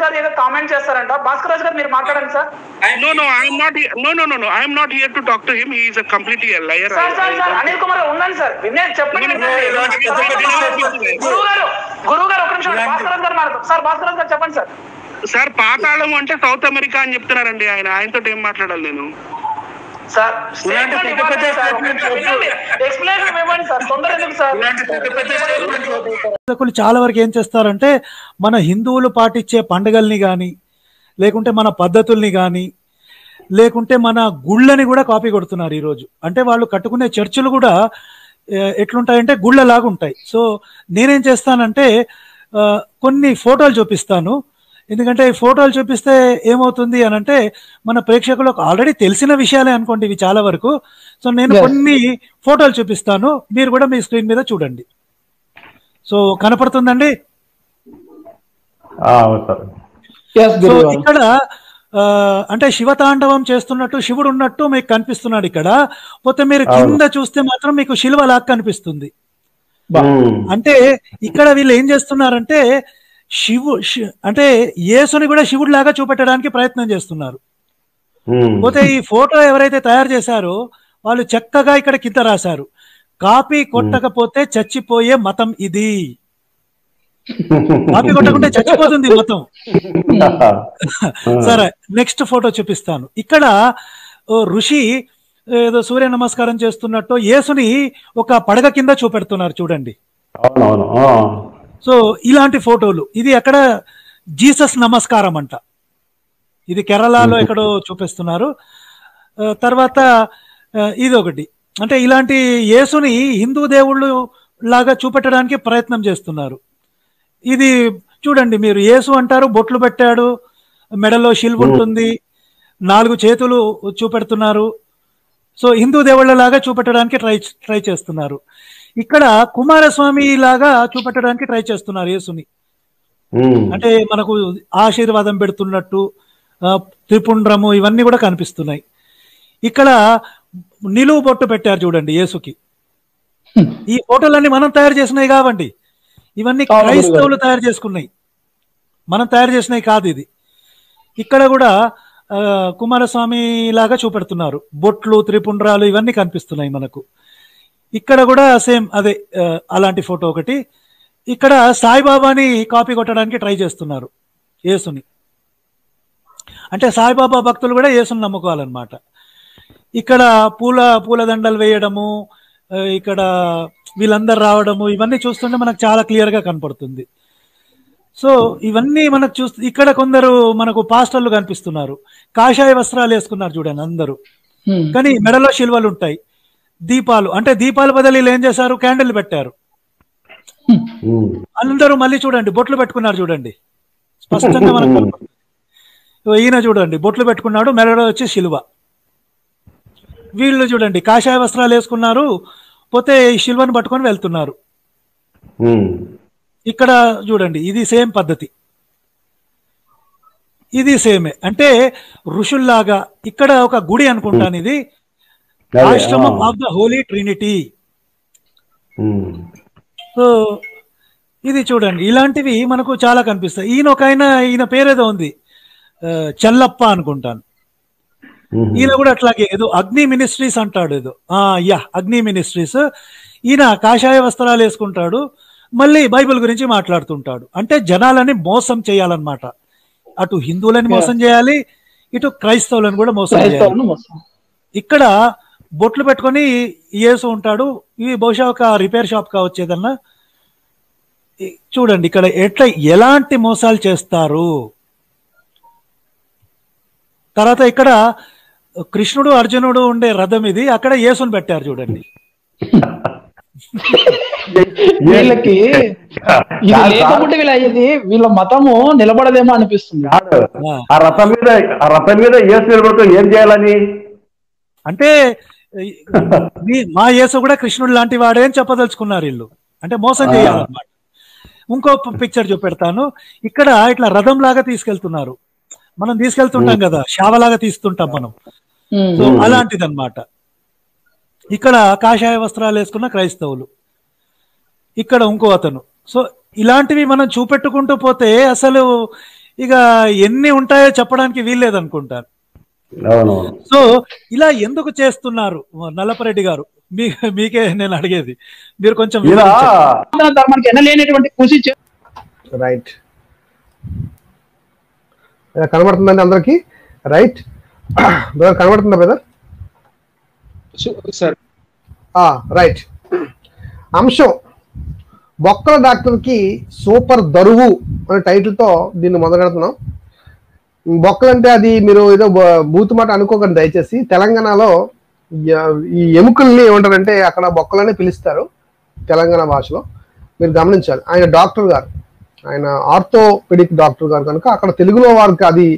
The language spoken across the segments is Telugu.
గారు ఏదో కామెంట్ చేస్తారంట భాస్కర్ రాజు గారు మీరు మాట్లాడండి sir No, no, I'm not. Here, no, no, no, no. I'm not here to talk to him. He is a completely a liar. Sir sir sir Anil Kumar garu ఉండండి సార్ వినే చెప్పండి వినండి. గురువు గారు గురువు గారు ఒక నిమిషం ఉండండి. భాస్కర్ రాజు గారు మాట్లాడతారు సార్ భాస్కర్ రాజు గారు చెప్పండి సార్ సార్ పాతాళం అంటే సౌత్ అమెరికా అని చెప్తున్నారండి ఆయన ఆయనతో ఏం మాట్లాడాలి నేను సార్ ఇలాంటి పెద్ద పెద్ద statement వద్దు. ఎక్స్ప్లెనేషన్ ఇవ్వండి సార్ తొందర ఎందుకు సార్ ఇలాంటి పెద్ద పెద్ద statement వద్దు. పాఠకులు చాలా వరకు ఏం చేస్తారంటే మన హిందువులు పాటించే పండుగల్ని కానీ లేకుంటే మన పద్ధతుల్ని కానీ లేకుంటే మన గుళ్ళని కూడా కాపీ కొడుతున్నారు ఈరోజు అంటే వాళ్ళు కట్టుకునే చర్చిలు కూడా ఏ, ఎట్లుంటాయంటే గుళ్ళలాగా ఉంటాయి సో నేనేం చేస్తానంటే ఆ, కొన్ని ఫోటోలు చూపిస్తాను ఎందుకంటే ఈ ఫోటోలు చూపిస్తే ఏమవుతుంది అని అంటే మన ప్రేక్షకులకు ఆల్రెడీ తెలిసిన విషయాలే అనుకోండి ఇవి చాలా వరకు సో నేను Yes. కొన్ని ఫోటోలు చూపిస్తాను మీరు కూడా మీ స్క్రీన్ మీద చూడండి సో కనపడుతుందండి ఎస్ సో గురువు గారు ఇక్కడ ఆ, అంటే శివతాండవం చేస్తున్నట్టు శివుడు ఉన్నట్టు మీకు కనిపిస్తున్నాడు ఇక్కడ పోతే మీరు కింద చూస్తే మాత్రం మీకు శిలువ లాగా కనిపిస్తుంది అంటే ఇక్కడ వీళ్ళు ఏం చేస్తున్నారంటే శివు శి- అంటే యేసుని కూడా శివుడు లాగా చూపెట్టడానికి ప్రయత్నం చేస్తున్నారు పోతే ఈ ఫోటో ఎవరైతే తయారు చేశారో వాళ్ళు చక్కగా ఇక్కడ కింద రాశారు కాపీ కొట్టకపోతే చచ్చిపోయే మతం ఇది కాపీ కొట్టకుంటే చచ్చిపోతుంది మతం సరే నెక్స్ట్ ఫోటో చూపిస్తాను ఇక్కడ ఓ ఋషి ఏదో సూర్య నమస్కారం చేస్తున్నట్టు యేసుని ఒక పడగ కింద చూపెడుతున్నారు చూడండి అవునవును ఆ. సో ఇలాంటి ఫోటోలు ఇది అక్కడ జీసస్ నమస్కారం అంట ఇది కేరళలో ఎక్కడో చూపిస్తున్నారు ఆ, తర్వాత ఆ, ఇది ఒకటి అంటే ఇలాంటి యేసుని హిందూ దేవుళ్ళు లాగా చూపెట్టడానికి ప్రయత్నం చేస్తున్నారు ఇది చూడండి మీరు యేసు అంటారు బొట్లు పెట్టాడు మెడలో శిల్వ ఉంటుంది నాలుగు చేతులు చూపెడుతున్నారు సో హిందూ దేవుళ్ళ లాగా చూపెట్టడానికి ట్రై ట్రై చేస్తున్నారు ఇక్కడ కుమారస్వామి లాగా చూపెట్టడానికి ట్రై చేస్తున్నారు యేసుని ఉమ్. అంటే మనకు ఆశీర్వాదం పెడుతున్నట్టు ఆ, త్రిపుండ్రము ఇవన్నీ కూడా కనిపిస్తున్నాయి ఇక్కడ నిలువు బొట్టు పెట్టారు చూడండి యేసుకి ఈ ఫోటోలన్నీ మనం తయారు చేసినాయి కావండి ఇవన్నీ అవును, గురుగారు. క్రైస్తవులు తయారు చేసుకున్నాయి మనం తయారు చేసినవి కాదు ఇది ఇక్కడ కూడా ఆ, కుమారస్వామి లాగా చూపెడుతున్నారు బొట్లు త్రిపుండ్రాలు ఇవన్నీ కనిపిస్తున్నాయి మనకు ఇక్కడ కూడా సేమ్ అదే ఆ, అలాంటి ఫోటో ఒకటి ఇక్కడ సాయిబాబాని కాపీ కొట్టడానికి ట్రై చేస్తున్నారు యేసుని అంటే సాయిబాబా భక్తులు కూడా యేసుని నమ్ముకోవాలన్నమాట ఇక్కడ పూల పూల దండలు వేయడము ఆ, ఇక్కడ వీళ్ళందరూ రావడము ఇవన్నీ చూస్తుంటే మనకు చాలా క్లియర్ గా కనపడుతుంది సో ఇవన్నీ మనకు చూస్తూ ఇక్కడ కొందరు మనకు పాస్టర్లు కనిపిస్తున్నారు కాషాయ వస్త్రాలు వేసుకున్నారు చూడండి అందరూ హ్మ్. కానీ మెడలో శిల్వలు ఉంటాయి దీపాలు అంటే దీపాల బదులు వీళ్ళు ఏం చేశారు క్యాండిల్ పెట్టారు ఉమ్. అందరూ మళ్ళీ చూడండి బొట్లు పెట్టుకున్నారు చూడండి స్పష్టంగా మనకు కనపడుతుంది. ఇగో ఈయన చూడండి బొట్లు పెట్టుకున్నాడు మెడలో వచ్చి శిలువ వీళ్ళు చూడండి కాషాయ వస్త్రాలు వేసుకున్నారు పోతే ఈ శిల్వను పట్టుకొని వెళ్తున్నారు ఉమ్. ఇక్కడ చూడండి ఇది సేమ్ పద్ధతి ఇది సేమే అంటే ఋషుల్లాగా ఇక్కడ ఒక గుడి అనుకుంటాను ఇది అదే, ఆశ్రమం ఆ. Of the Holi Trinity um. So ఇది చూడండి ఇలాంటివి మనకు చాలా కనిపిస్తాయి ఈయన ఒక ఆయన ఈయన పేరేదో ఉంది ఆ, చెల్లప్ప అనుకుంటాను ఉమ్. ఈయన కూడా అట్లాగే ఏదో అగ్ని మినిస్ట్రీస్ అంటాడు ఏదో ఆ యా అగ్ని మినిస్ట్రీస్ ఈయన కాషాయ వస్త్రాలు వేసుకుంటాడు మళ్ళీ బైబిల్ గురించి మాట్లాడుతుంటాడు అంటే జనాలని మోసం చేయాలన్నమాట అటు హిందువులని మోసం చేయాలి ఇటు క్రైస్తవులను కూడా మోసం చేయాలి క్రైస్తవులను మోసం ఇక్కడ బొట్లు పెట్టుకొని యేసు ఉంటాడు ఇది బహుశా ఒక రిపేర్ షాప్ కావచ్చు ఏదన్నా ఈ- చూడండి ఇక్కడ ఎట్లా ఎలాంటి మోసాలు చేస్తారు తర్వాత ఇక్కడ కృష్ణుడు అర్జునుడు ఉండే రథం ఇది అక్కడ యేసుని పెట్టారు చూడండి వీళ్ళకి ఇది కాదు, లేకపోతే వీళ్ళ ఇది వీళ్ళ మతము నిలబడదేమో అనిపిస్తుంది కాదు. ఆ. ఆ రథం మీద ఆ రథం మీద ఏసు నిలబడుతూ ఏం చేయాలని అంటే ఈ- మీ- మా యేసు కూడా కృష్ణుడు లాంటి వాడే అని చెప్పదలుచుకున్నారు వీళ్ళు అంటే మోసం చేయాలన్నమాట ఇంకో పిక్చర్ చూపెడతాను ఇక్కడ ఇట్లా రథం లాగా తీసుకెళ్తున్నారు మనం తీసుకెళ్తుంటాం కదా శావలాగా తీస్తుంటాం మనం హ్మ్. సో అలాంటిదన్నమాట ఇక్కడ కాషాయ వస్త్రాలు వేసుకున్న క్రైస్తవులు ఇక్కడ ఇంకో అతను సో ఇలాంటివి మనం చూపెట్టుకుంటూ పోతే అసలు ఇక ఎన్ని ఉంటాయో చెప్పడానికి వీల్లేదు అనుకుంటాను అవునవును సో ఇలా ఎందుకు చేస్తున్నారు నల్లపరెడ్డి గారు మీ మీకే నేను అడిగేది మీరు కొంచెం ఇలా వివరించండి. సనాతన ధర్మానికి ఎనలేనటువంటి కృషి చే- రైట్ కనబడుతుందండి అందరికి రైట్ బ్రదర్ కనబడుతుందా బ్రదర్ సార్ రైట్ అంశం బొక్కల డాక్టర్కి సూపర్ దరువు అనే టైటిల్తో దీన్ని మొదలెడుతున్నాం బొక్కలు అంటే అది మీరు ఏదో బ- బూతు మాట అనుకోకండి దయచేసి తెలంగాణలో య- ఈ ఎముకల్ని ఏమంటారంటే అక్కడ బొక్కలనే పిలుస్తారు తెలంగాణ భాషలో మీరు గమనించాలి ఆయన డాక్టర్ గారు ఆయన ఆర్థోపెడిక్ డాక్టర్ గారు కనుక అక్కడ తెలుగులో వారికి అది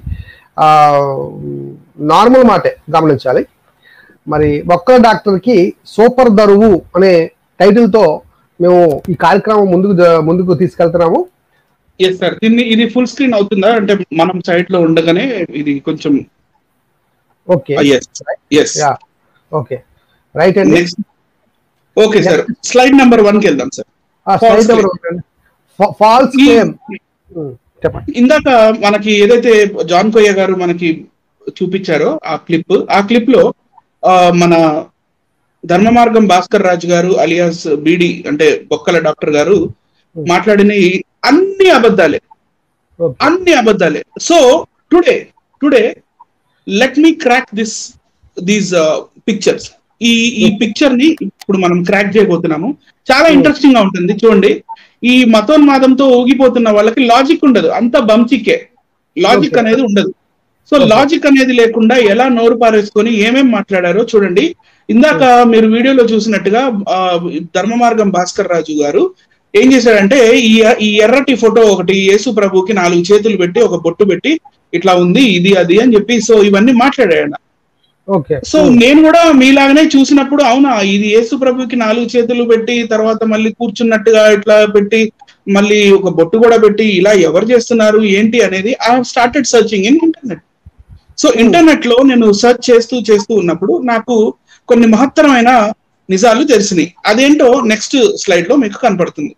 నార్మల్ మాటే గమనించాలి మరి బొక్కల డాక్టర్కి సూపర్ దరువు అనే టైటిల్తో మేము ఈ కార్యక్రమం ముందుకు జ- ముందుకు తీసుకెళ్తున్నాము ఎస్ సార్ దీన్ని ఇది ఫుల్ స్క్రీన్ అవుతుందా అంటే మనం సైట్ లో ఉండగానే ఇది కొంచెం okay yes yes ya okay right అండి next okay sir slide number one కి వెళ్దాం సార్ false claim. ఫాల్స్ ఈ- క్లెయిమ్ చెప్పండి ఇందాక మనకి ఏదైతే జాన్ కొయ్య గారు మనకి చూపించారో ఆ క్లిప్ ఆ క్లిప్ లో ఆ, మన ధర్మ మార్గం భాస్కర్ రాజు గారు అలియాస్ బీడి అంటే బొక్కల డాక్టర్ గారు మాట్లాడిన ఈ అన్ని అబద్ధాలే ఓకే అన్ని అబద్ధాలే so today today let me crack this these pictures ఈ ఈ పిక్చర్ ని ఇప్పుడు మనం క్రాక్ చేయబోతున్నాము చాలా ఇంట్రెస్టింగ్ గా ఉంటుంది చూడండి ఈ మతోన్మాదంతో ఊగిపోతున్న వాళ్ళకి లాజిక్ ఉండదు అంత బంచికే లాజిక్ Okay. అనేది ఉండదు సో లాజిక్ అనేది లేకుండా ఎలా నోరు పారేసుకొని ఏమేం మాట్లాడారో చూడండి ఇందాక మీరు వీడియోలో చూసినట్టుగా ఆ, ధర్మ మార్గం భాస్కర్ రాజు గారు ఏం చేశాడంటే ఈ ఈ ఎర్రటి ఫోటో ఒకటి యేసు ప్రభుకి నాలుగు చేతులు పెట్టి ఒక బొట్టు పెట్టి ఇట్లా ఉంది ఇది అది అని చెప్పి సో ఇవన్నీ మాట్లాడాడు ఓకే సో నేను కూడా మీలాగానే చూసినప్పుడు అవునా ఇది యేసు ప్రభుకి నాలుగు చేతులు పెట్టి తర్వాత మళ్ళీ కూర్చున్నట్టుగా ఇట్లా పెట్టి మళ్ళీ ఒక బొట్టు కూడా పెట్టి ఇలా ఎవరు చేస్తున్నారు ఏంటి అనేది I started searching in internet so internet లో నేను సెర్చ్ చేస్తూ చేస్తూ ఉన్నప్పుడు నాకు కొన్ని మహత్తరమైన నిజాలు తెలిసినాయి అదేంటో నెక్స్ట్ స్లైడ్ లో మీకు కనపడుతుంది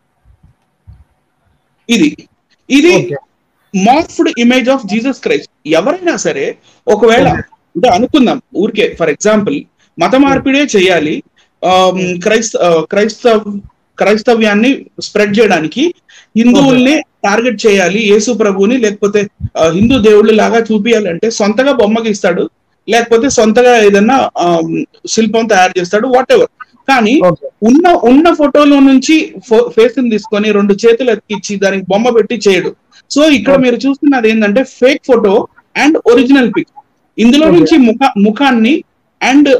ఇది ఇది okay morphed image of Jesus Christ ఎవరైనా సరే ఒకవేళ అంటే అనుకుందాం ఊరికే ఫర్ ఎగ్జాంపుల్ మత మార్పిడే చేయాలి ఆమ్, క్రైస్త ఆ, క్రైస్తవ క్రైస్తవ్యాన్ని స్ప్రెడ్ చేయడానికి హిందువుల్ని టార్గెట్ చేయాలి యేసు ప్రభువుని లేకపోతే ఆ, హిందూ దేవుళ్ళు లాగా చూపించాలంటే సొంతగా బొమ్మ గీస్తాడు లేకపోతే సొంతగా ఏదన్నా ఆమ్, శిల్పం తయారు చేస్తాడు వాట్ ఎవర్ కానీ ఓకే ఉన్న ఉన్న ఫోటోలో నుంచి ఫేస్ తీసుకొని రెండు చేతులు ఎత్తిచ్చి దానికి బొమ్మ పెట్టి చేయడు సో ఇక్కడ మీరు చూస్తున్నది ఏంటంటే fake photo and original pic ఇందులో నుంచి ముఖ ముఖాన్ని అండ్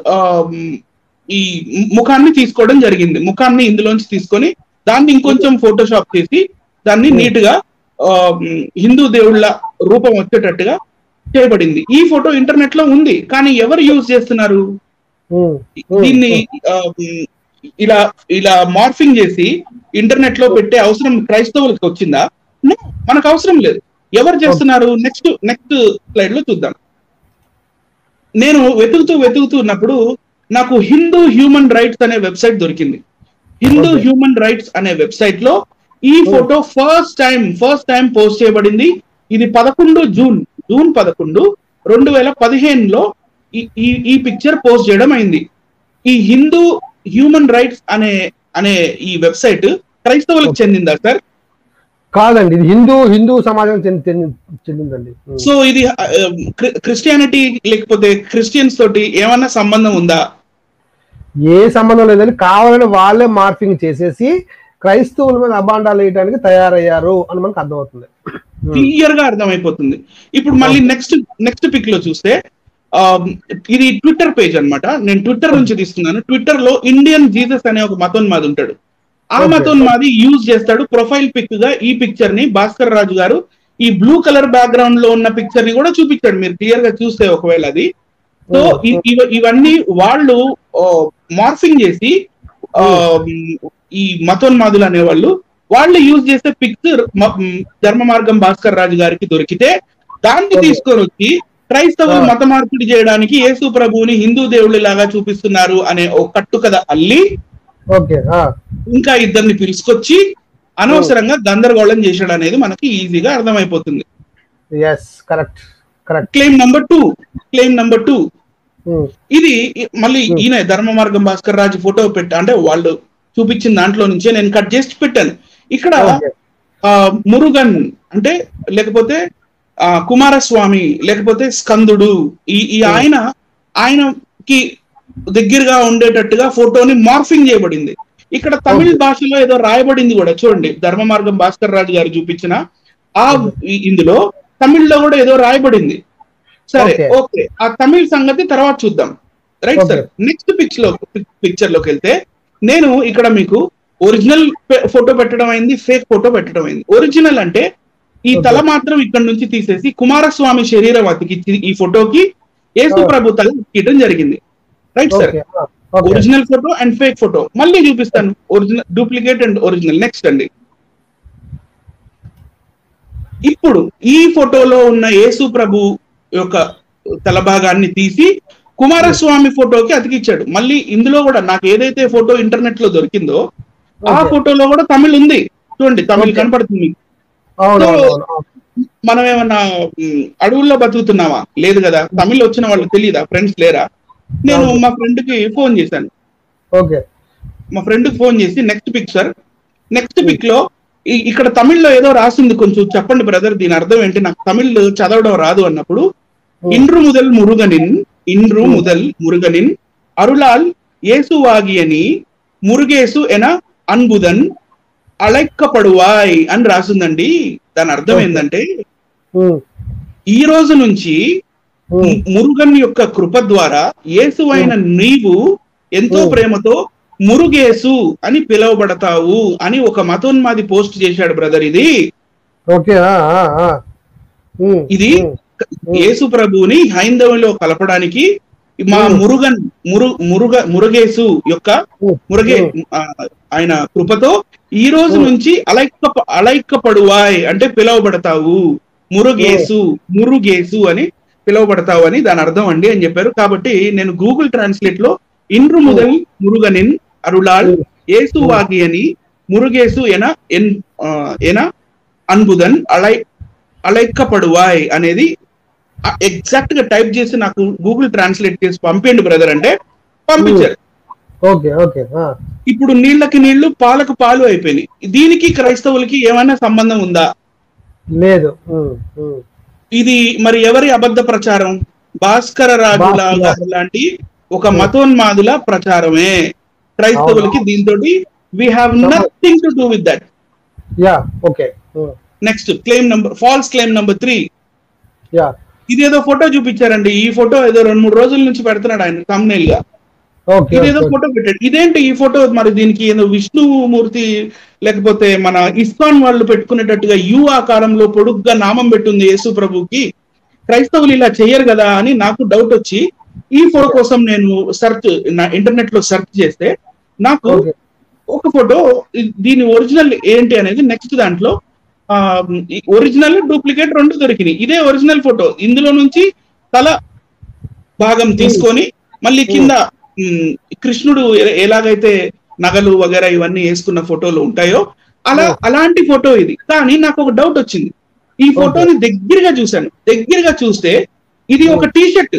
ఈ ముఖాన్ని తీసుకోవడం జరిగింది ముఖాన్ని ఇందులోంచి తీసుకొని దాన్ని ఇంకొంచెం ఫోటోషాప్ చేసి దాన్ని నీట్ గా ఆ, హిందూ దేవుళ్ళ రూపం వచ్చేటట్టుగా చేయబడింది ఈ ఫోటో ఇంటర్నెట్ లో ఉంది కానీ ఎవరు యూజ్ చేస్తున్నారు ఉమ్, ఉమ్, దీన్ని ఆ, మ్, ఇలా ఇలా మార్ఫింగ్ చేసి ఇంటర్నెట్ లో పెట్టే అవసరం క్రైస్తవులకు వచ్చిందా No, మనకు అవసరం లేదు ఎవరు చేస్తున్నారు నెక్స్ట్ నెక్స్ట్ స్లైడ్ లో చూద్దాం నేను వెతుకుతూ వెతుకుతూ ఉన్నప్పుడు నాకు హిందూ హ్యూమన్ రైట్స్ అనే వెబ్సైట్ దొరికింది హిందూ Okay. హ్యూమన్ రైట్స్ అనే వెబ్సైట్ లో ఈ photo first time first time post చేయబడింది ఇది పదకొండు జూన్ జూన్ పదకొండు రెండు వేల పదిహేనులో ఈ ఈ- ఈ పిక్చర్ పోస్ట్ చేయడం అయింది ఈ హిందూ హ్యూమన్ రైట్స్ అనే అనే ఈ వెబ్సైట్ క్రైస్తవులకు చెందిందా సార్ కాదండి ఇది హిందూ హిందూ సమాజం చెంది- చెంది- చెందిందండి ఉమ్. సో ఇది ఆ, క్రి- క్రిస్టియానిటీ లేకపోతే క్రిస్టియన్స్ తోటి ఏమన్నా సంబంధం ఉందా ఏ సంబంధం లేదని కావాలని వాళ్ళే మార్ఫింగ్ చేసేసి క్రైస్తవుల మీద అబాండాలు వేయడానికి తయారయ్యారు అని మనకు అర్థమవుతుంది క్లియర్ గా అర్థమైపోతుంది ఇప్పుడు మళ్ళీ నెక్స్ట్ నెక్స్ట్ పిక్ లో చూస్తే ఆ, ఇది ట్విట్టర్ పేజ్ అన్నమాట నేను ట్విట్టర్ నుంచి తీసుకున్నాను ట్విట్టర్ లో ఇండియన్ జీసస్ అనే ఒక మతోన్మాది ఉంటాడు ఆ Okay. మతోన్మాది యూజ్ చేస్తాడు ప్రొఫైల్ పిక్ గా ఈ పిక్చర్ ని భాస్కర్ రాజు గారు ఈ బ్లూ కలర్ బ్యాక్గ్రౌండ్ లో ఉన్న పిక్చర్ ని కూడా చూపించాడు మీరు క్లియర్ గా చూస్తే ఒకవేళ అది సో ఇ- ఇవ- ఇవన్నీ వాళ్ళు మార్ఫింగ్ చేసి ఆ, ఈ మతోన్మాదులు అనేవాళ్ళు వాళ్ళు యూజ్ చేసే పిక్స్ ధర్మ మార్గం భాస్కర్ రాజు గారికి దొరికితే దాన్ని తీసుకొని వచ్చి క్రైస్తవులు మత మార్పిడి చేయడానికి యేసు ప్రభువుని హిందూ దేవుళ్ళ లాగా చూపిస్తున్నారు అనే ఓ కట్టుకథ అల్లి ఓకే ఆ, ఇంకా ఇద్దరిని పిలుచుకొచ్చి అనవసరంగా గందరగోళం చేశాడు అనేది మనకి ఈజీగా అర్థమైపోతుంది yes correct correct claim number two claim number two ఇది ఇ- మళ్ళీ ఈయన ధర్మ మార్గం భాస్కర్ రాజు ఫోటో పెట్ట అంటే వాళ్ళు చూపించిన దాంట్లో నుంచే నేను కట్ చేసి పెట్టాను ఇక్కడ Okay. ఆ, మురుగన్ అంటే లేకపోతే ఆ, కుమారస్వామి లేకపోతే స్కందుడు ఈ ఈ ఆయన ఆయనకి దగ్గరగా ఉండేటట్టుగా ఫోటోని మార్ఫింగ్ చేయబడింది ఇక్కడ తమిళ భాషలో ఏదో రాయబడింది కూడా చూడండి ధర్మ మార్గం భాస్కర్ రాజు గారు చూపించిన ఆ ఈ- ఇందులో తమిళ్లో కూడా ఏదో రాయబడింది సరే Okay. ఓకే ఆ తమిళ సంగతి తర్వాత చూద్దాం right Okay. Sir next picture లో పిక్చర్ లోకి వెళ్తే నేను ఇక్కడ మీకు ఒరిజినల్ ఫోటో పెట్టడం అయింది ఫేక్ ఫోటో పెట్టడం అయింది ఒరిజినల్ అంటే ఈ Okay. తల మాత్రం ఇక్కడ నుంచి తీసేసి కుమారస్వామి శరీరం అతికిచ్చి ఈ ఫోటోకి యేసు Oh. ప్రభు తల తీయడం జరిగింది right sir okay okay original photo and fake photo మళ్ళీ చూపిస్తాను original duplicate and original next అండి ఇప్పుడు ఈ ఫోటోలో ఉన్న యేసు ప్రభు యొక్క తల భాగాన్ని తీసి కుమారస్వామి ఫోటోకి అతికిచ్చాడు మళ్ళీ ఇందులో కూడా నాకు ఏదైతే ఫోటో ఇంటర్నెట్ లో దొరికిందో ఆ Okay. ఫోటోలో కూడా తమిళ్ ఉంది చూడండి తమిళ్ Okay. కనపడుతుంది మీకు. అవును So, అవును అవును మనం ఏమన్నా మ్, అడవుల్లో బతుకుతున్నావా లేదు కదా తమిళ్ వచ్చిన వాళ్ళు తెలియదా ఫ్రెండ్స్ లేరా నేను అవును. మా ఫ్రెండ్ కి ఫోన్ చేశాను ఓకే మా ఫ్రెండ్ కి ఫోన్ చేసి next pic sir next pic లో ఈ- ఇక్కడ తమిళ్లో ఏదో రాసింది కొంచెం చెప్పండి బ్రదర్ దీని అర్థం ఏంటి నాకు తమిళ్ చదవడం రాదు అన్నప్పుడు ఇండ్రు ముదల్ మురుగనిన్ ఇండ్రు ముదల్ మురుగనిన్ అరుళాల్ ఏసువాగియని మురుగేసు ఎన అన్బుదన్ అలెక్కపడువాయ్ అని రాసిందండి దాని అర్థం Okay. ఏంటంటే ఉమ్, ఈ రోజు నుంచి ఉమ్, ము- మురుగన్ యొక్క కృప ద్వారా యేసువైన నీవు ఎంతో Hmm. ప్రేమతో మురుగేసు అని పిలువబడతావు అని ఒక మతోన్మాది పోస్ట్ చేశాడు బ్రదర్ ఇది ఓకే ఆ, ఆ, ఆ. ఉమ్, ఇది ఉమ్, యేసు ప్రభువుని హైందవంలో కలపడానికి మా Hmm. మురుగన్ మురు మురుగ మురుగేసు యొక్క Hmm. మురుగే ఆ, ఆయన కృపతో ఈ రోజు Hmm. నుంచి అలైక్క అలైక్కపడువాయ్ అంటే పిలువబడతావు మురుగేసు మురుగేసు అని పిలువబడతావు అని దాని అర్థం అండి అని చెప్పారు కాబట్టి నేను గూగుల్ ట్రాన్స్లేట్ లో ఇండ్రు ముదల్ మురుగనిన్ అరుళాల్ Hmm. ఏసు వాగి అని మురుగేసు ఎన ఎన్ ఆ, ఎన అన్బుదన్ అలై అలైక్కపడువాయ్ అనేది ఎగ్జాక్ట్ గా టైప్ చేసి నాకు గూగుల్ ట్రాన్స్లేట్ చేసి పంపండి బ్రదర్ అంటే పంపించారు ఓకే ఓకే ఆ. ఇప్పుడు నీళ్ళకి నీళ్లు పాలకు పాలు అయిపోయినాయి దీనికి క్రైస్తవులకి ఏమైనా సంబంధం ఉందా లేదు ఉమ్, ఉమ్. ఇది మరి ఎవరి అబద్ధ ప్రచారం భాస్కర రాజుల భాస్కర. గారు లాంటి ఒక మతోన్మాదుల ప్రచారమే క్రైస్తవులకి దీంతో we have nothing to do with that yeah okay um, next claim number false claim number three yeah ఇదేదో ఫోటో చూపించారండి ఈ ఫోటో ఏదో రెండు మూడు రోజుల నుంచి పెడుతున్నాడు ఆయన thumbnail గా ఓకే ఇదేదో ఓకే. ఫోటో పెట్టాడు ఇదేంటి ఈ ఫోటో మరి దీనికి ఏదో విష్ణుమూర్తి లేకపోతే మన ఇస్కాన్ వాళ్ళు పెట్టుకునేటట్టుగా యు ఆకారంలో పొడుగ్గా నామం పెట్టుంది యేసు ప్రభుకి క్రైస్తవులు ఇలా చెయ్యరు కదా అని నాకు డౌట్ వచ్చి ఈ ఫోటో కోసం నేను సెర్చ్ నా ఇంటర్నెట్ లో సెర్చ్ చేస్తే నాకు ఓకే ఒక ఫోటో ఇ- దీని ఒరిజినల్ ఏంటి అనేది నెక్స్ట్ దాంట్లో ఒరిజినల్ డూప్లికేట్ రెండు దొరికినాయి ఇదే ఒరిజినల్ ఫోటో ఇందులో నుంచి తల భాగం తీసుకొని మళ్ళీ కింద మ్, కృష్ణుడు ఎ- ఎలాగైతే నగలు వగేరా ఇవన్నీ వేసుకున్న ఫోటోలు ఉంటాయో అలా అలాంటి ఫోటో ఇది కానీ నాకు ఒక డౌట్ వచ్చింది ఈ ఫోటోని దగ్గరగా చూశాను దగ్గరగా చూస్తే ఇది ఒక టీ షర్ట్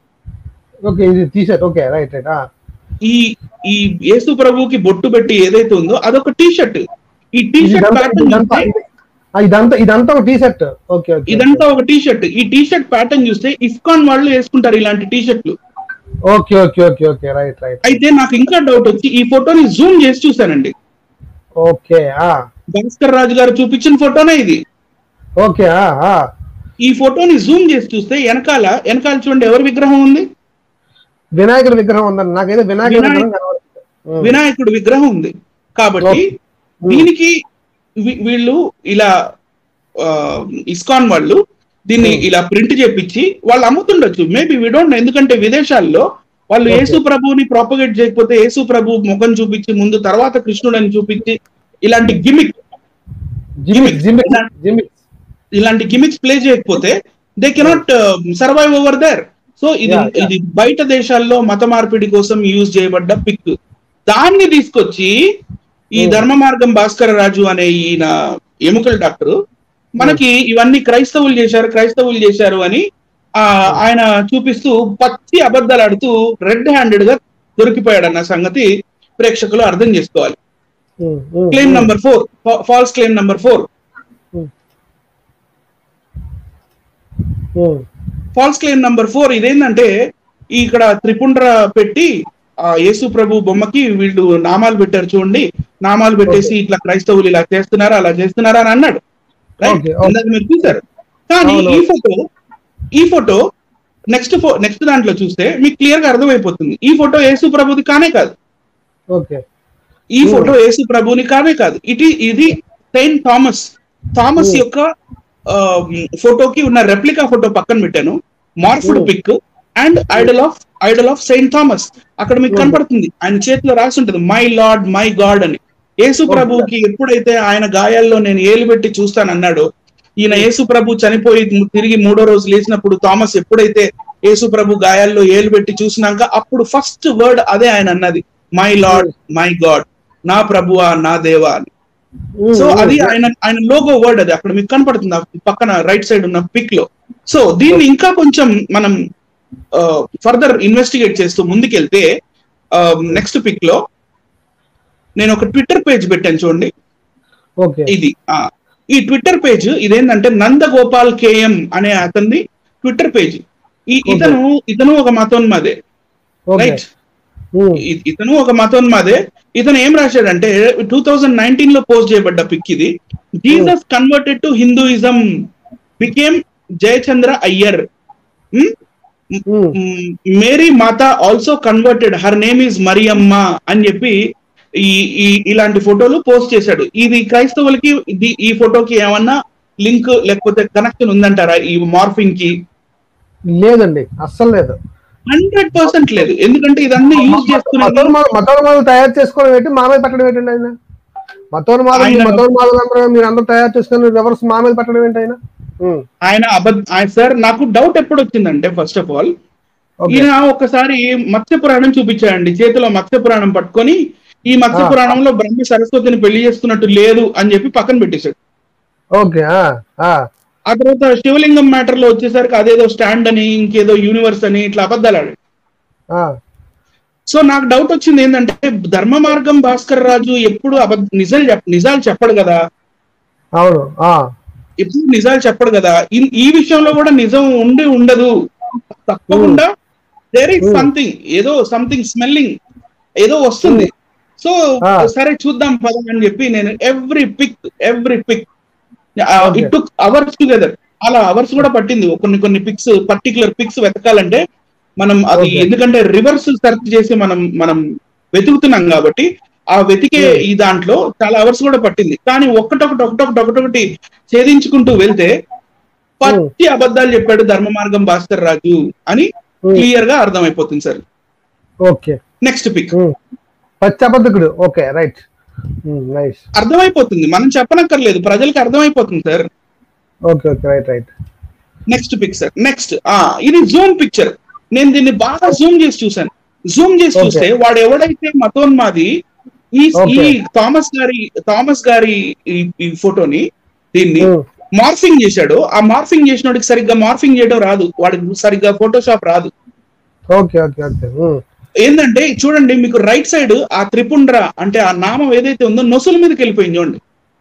ఓకే ఇది టీషర్ట్ ఓకే రైట్ రైట్ ఈ ఈ యేసు ప్రభుకి బొట్టు పెట్టి ఏదైతే ఉందో అదొక టీ షర్ట్ ఈ టీ షర్ట్ ప్యాటర్న్ ఇదంతా ఇదంతా ఇదంతా ఒక టీషర్ట్ ఓకే ఓకే ఇదంతా ఒక టీ షర్ట్ ఈ టీ షర్ట్ ప్యాటర్న్ చూస్తే ఇస్కాన్ వాళ్ళు వేసుకుంటారు ఇలాంటి టీ షర్ట్లు okay okay okay okay right right అయితే నాకు ఇంకా డౌట్ వచ్చి ఈ ఫోటోని జూమ్ చేసి చూశానండి ఓకే ఆ భాస్కర్ రాజు గారు చూపించిన ఫోటోనే ఇది ఓకే ఆ ఆ ఈ ఫోటోని జూమ్ చేసి చూస్తే వెనకాల వెనకాల చూడండి ఎవరి విగ్రహం ఉంది వినాయకుడి విగ్రహం ఉందండి నాకైతే వినాయకుడి వినాయక- విగ్రహం కనబడుతుంది ఉమ్. వినాయకుడి విగ్రహం ఉంది కాబట్టి ఉమ్. దీనికి వీ- వీళ్ళు ఇలా ఆ, ఇస్కాన్ వాళ్ళు దీన్ని ఇలా ప్రింట్ చేపించి వాళ్ళు అమ్ముతుండొచ్చు మేబీ వి డోంట్ ఎందుకంటే విదేశాల్లో వాళ్ళు Okay. యేసు ప్రభుని ప్రాపగేట్ చేయకపోతే యేసు ప్రభు ముఖం చూపించి ముందు తర్వాత కృష్ణుడని చూపించి ఇలాంటి గిమిక్ జిమిక్ జిమిక్ జిమిక్ ఇలాంటి గిమిక్స్ ప్లే చేయకపోతే they cannot survive over there so ఇది Yeah, yeah. ఇది బయట దేశాల్లో మత మార్పిడి కోసం యూజ్ చేయబడ్డ పిక్ దాన్ని తీసుకొచ్చి ఈ Hmm. ధర్మ మార్గం భాస్కర రాజు అనే ఈయన ఎముకల డాక్టర్ మనకి ఇవన్నీ క్రైస్తవులు చేశారు క్రైస్తవులు చేశారు అని ఆ ఆయన చూపిస్తూ పచ్చి అబద్ధాలు ఆడుతూ రెడ్ హ్యాండెడ్ గా దొరికిపోయాడు అన్న సంగతి ప్రేక్షకులు అర్థం చేసుకోవాలి um, um, claim um, number four false claim number four um, false claim number four ఇదేంటంటే ఇక్కడ త్రిపుండ్ర పెట్టి ఆ యేసు ప్రభు బొమ్మకి వీళ్ళు నామాలు పెట్టారు చూడండి నామాలు పెట్టేసి ఇట్లా క్రైస్తవులు ఇలా చేస్తున్నారా అలా చేస్తున్నారా అని అన్నాడు Right? Okay, okay. ఇందాక మీరు చూసారు కానీ అవును. ఈ ఫోటో ఈ ఫోటో నెక్స్ట్ నెక్స్ట్ దాంట్లో చూస్తే మీకు క్లియర్ గా అర్థమైపోతుంది ఈ ఫోటో యేసు ప్రభుది కానే కాదు ఓకే ఈ ఫోటో యేసు ప్రభుని కానే కాదు ఇటు ఇది సెయింట్ థామస్ థామస్ Hmm. యొక్క ఆ, ఫోటోకి ఉన్న రెప్లికా ఫోటో పక్కన పెట్టాను morphed Hmm. Pic and idol of idol of Saint Thomas అక్కడ మీకు Hmm. కనపడుతుంది ఆయన చేతిలో రాసి ఉంటుంది మై లార్డ్ మై గాడ్ అని యేసు ప్రభుకి ఎప్పుడైతే ఆయన గాయాల్లో నేను ఏలు పెట్టి చూస్తానన్నాడో ఈయన యేసు ప్రభు చనిపోయి ము- తిరిగి మూడో రోజు లేచినప్పుడు థామస్ ఎప్పుడైతే యేసు ప్రభు గాయాల్లో ఏలు పెట్టి చూసినాక అప్పుడు ఫస్ట్ వర్డ్ అదే ఆయన అన్నది మై లార్డ్ మై గాడ్ నా ప్రభువా నా దేవా అని ఉమ్, సో ఉమ్, అది ఆయన ఆయన లోగో వర్డ్ అది అక్కడ మీకు కనపడుతుంది ఆ పక్కన రైట్ సైడ్ ఉన్న పిక్ లో సో దీన్ని ఇంకా కొంచెం మనం ఫర్దర్ ఇన్వెస్టిగేట్ చేస్తూ ముందుకెళ్తే నెక్స్ట్ పిక్ లో నేను ఒక ట్విట్టర్ పేజ్ పెట్టాను చూడండి ఓకే ఇది ఆ, ఈ ట్విట్టర్ పేజ్ ఇదేంటంటే నందగోపాల్ కేఎం అనే అతన్ని ట్విట్టర్ పేజ్ ఈ ఇతను ఇతను ఒక మతోన్మాదే ఓకే రైట్ ఉమ్, ఇ- ఇతను ఒక మతోన్మాదే ఇతను ఏం రాశాడంటే టూ థౌజండ్ నైన్టీన్ లో పోస్ట్ చేయబడ్డ పిక్ ఇది Jesus converted to Hinduism became Jayachandra Iyer um, Mary మాత also converted her name is Mariyamma అని చెప్పి ఈ ఈ ఇలాంటి ఫోటోలు పోస్ట్ చేశాడు ఇది క్రైస్తవులకి ఇది ఈ ఫోటోకి ఏమన్నా లింక్ లేకపోతే కనెక్షన్ ఉందంటారా ఈ మార్ఫింగ్ కి లేదండి అస్సలు లేదు హండ్రెడ్ పర్సెంట్ లేదు ఎందుకంటే ఇదన్నీ యూజ్ చేస్తున్నారు మతోన్మాద మతోన్మాదం తయారు చేసుకోవడం ఏంటి మా మీద పెట్టడం ఏంటండి ఆయన మతోన్మాదం ఆయన- మతోన్మాదం అందరూ మీరు అందరూ తయారు చేసుకుని రివర్స్ మా మీద పెట్టడం ఏంటి ఆయన ఉమ్, ఆయన అబద్ధ ఆయన సార్ నాకు డౌట్ ఎప్పుడు వచ్చిందంటే ఫస్ట్ ఆఫ్ ఆల్ ఓకే ఈయన ఒకసారి మత్స్య పురాణం చూపించాడండి చేతిలో మత్స్య పురాణం పట్టుకొని ఈ మత్స్య ఆ. పురాణంలో బ్రహ్మ సరస్వతిని పెళ్లి చేసుకున్నట్టు లేదు అని చెప్పి పక్కన పెట్టేశాడు ఓకే ఆ, ఆ, ఆ తర్వాత శివలింగం మ్యాటర్ లో వచ్చేసరికి అదేదో స్టాండ్ అని ఇంకేదో యూనివర్స్ అని ఇట్లా అబద్ధాలు ఆడాడు ఆ, సో నాకు డౌట్ వచ్చింది ఏంటంటే ధర్మ మార్గం భాస్కర్ రాజు ఎప్పుడు అబద్ధ నిజాలు చెప్ నిజాలు చెప్పడు కదా అవును ఆ, ఎప్పుడు నిజాలు చెప్పడు కదా ఈ- ఈ విషయంలో కూడా నిజం ఉండి ఉండదు తప్పకుండా దేర్ ఇస్ Hmm. సంథింగ్ ఏదో సంథింగ్ స్మెల్లింగ్ ఏదో వస్తుంది సో Ah. సరే చూద్దాం పదం అని చెప్పి నేను every pic every pic Okay. It took hours together అలా అవర్స్ కూడా పట్టింది కొన్ని కొన్ని పిక్స్ పర్టికులర్ పిక్స్ వెతకాలంటే మనం అది Okay. ఎందుకంటే రివర్స్ సెర్చ్ చేసి మనం మనం వెతుకుతున్నాం కాబట్టి ఆ వెతికే Hmm. ఈ దాంట్లో చాలా అవర్స్ కూడా పట్టింది కానీ ఒక్కటొకటి ఒకటొకటి ఒకటొకటి ఛేదించుకుంటూ వెళ్తే పచ్చి అబద్ధాలు చెప్పాడు ధర్మ మార్గం భాస్కర్ రాజు అని Hmm. క్లియర్ గా అర్థమైపోతుంది sir okay next pic um, పచ్చబద్ధకుడు ఓకే రైట్ నైస్ అర్థమైపోతుంది మనం చెప్పనక్కర్లేదు ప్రజలకు అర్థమైపోతుంది sir okay okay right right next pic sir next ఆ ఇది జూమ్ పిక్చర్ నేను దీన్ని బాగా జూమ్ చేసి చూశాను జూమ్ చేసి Okay. చూస్తే వాడు ఎవడైతే మతోన్మాది ఈ ఈ Okay. థామస్ గారి థామస్ గారి ఈ- ఈ ఫోటోని దీన్ని ఉమ్, మార్ఫింగ్ చేశాడు ఆ మార్ఫింగ్ చేసినోడికి సరిగ్గా మార్ఫింగ్ చేయడం రాదు వాడికి సరిగ్గా ఫోటోషాప్ రాదు ఓకే ఓకే ఓకే ఉమ్, ఏంటంటే చూడండి మీకు రైట్ సైడ్ ఆ త్రిపుండ్ర అంటే ఆ నామం ఏదైతే ఉందో నొసుల మీదకి వెళ్ళిపోయింది చూడండి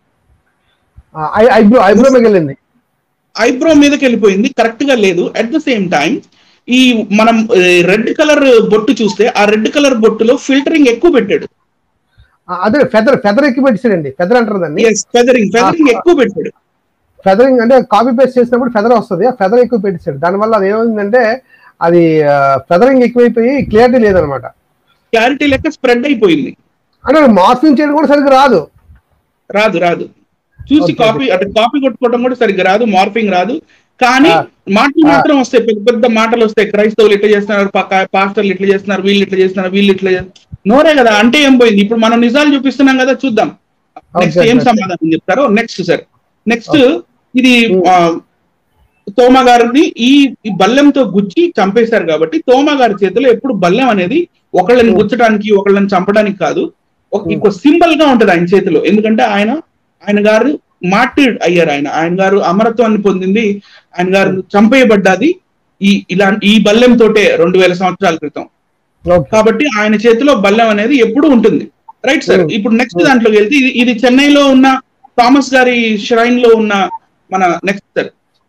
ఆ, ఐ- ఐబ్రో ఐబ్రో మిగిలింది ఐబ్రో మీదకి వెళ్ళిపోయింది కరెక్ట్ గా లేదు అట్ ద సేమ్ టైం ఈ మనం రెడ్ కలర్ బొట్టు చూస్తే ఆ రెడ్ కలర్ బొట్టులో ఫిల్టరింగ్ ఎక్కువ పెట్టాడు ఆ, అదే ఫెదర్ ఫెదర్ ఎక్కువ పెట్టాడండి ఫెదర్ అంటారు దాన్ని ఫెదరింగ్ ఫెదరింగ్ ఎక్కువ పెట్టాడు ఫెదరింగ్ అంటే కాపీ పేస్ట్ చేసినప్పుడు ఫెదర్ వస్తుంది ఆ ఫెదర్ ఎక్కువ పెట్టేశాడు దానివల్ల అది ఏమైందంటే అది ఫెదరింగ్ ఎక్కువైపోయి క్లియరిటీ లేదనమాట క్లారిటీ లెక్క స్ప్రెడ్ అయిపోయింది అంటే మార్ఫింగ్ చేయడం కూడా సరిగ్గా రాదు రాదు రాదు చూసి Okay, కాపీ అంటే కాపీ కొట్టుకోవడం కూడా సరిగ్గా రాదు మార్ఫింగ్ రాదు కానీ Ah. మాటలు Ah. మాత్రం వస్తాయి పెద్ద పెద్ద మాటలు వస్తాయి క్రైస్తవులు ఇట్లా చేస్తున్నారు పక్క- పాస్టర్లు ఇట్లా చేస్తున్నారు వీళ్ళు ఇట్లా చేస్తున్నారు వీళ్ళు ఇట్లా చేస్తున్నారు నోరే కదా అంటే ఏం పోయింది ఇప్పుడు మనం నిజాలు చూపిస్తున్నాం కదా చూద్దాం నెక్స్ట్ Okay, ఏం okay. సమాధానం చెప్తారో నెక్స్ట్ సార్ నెక్స్ట్ ఇది Hmm. ఆ, తోమ గారిని ఈ ఈ బల్లెంతో గుచ్చి చంపేశారు కాబట్టి తోమ గారి చేతిలో ఎప్పుడు బల్లెం అనేది ఒకళ్ళని Hmm. గుచ్చడానికి ఒకళ్ళని చంపడానికి కాదు ఒక Hmm. ఇంకో సింబల్ గా ఉంటది ఆయన చేతిలో ఎందుకంటే ఆయన ఆయన గారు మార్టిడ్ అయ్యారు ఆయన ఆయన గారు అమరత్వాన్ని పొందింది ఆయన గారు చంపేయబడ్డాది ఈ ఇలా ఈ బల్లెం తోటే రెండు వేల సంవత్సరాల క్రితం ఓకే కాబట్టి ఆయన చేతిలో బల్లెం అనేది ఎప్పుడూ ఉంటుంది రైట్ సార్ Hmm. ఇప్పుడు నెక్స్ట్ దాంట్లోకి వెళ్తే ఇది ఇది చెన్నైలో ఉన్న థామస్ గారి ష్రైన్ లో ఉన్న మన నెక్స్ట్ సార్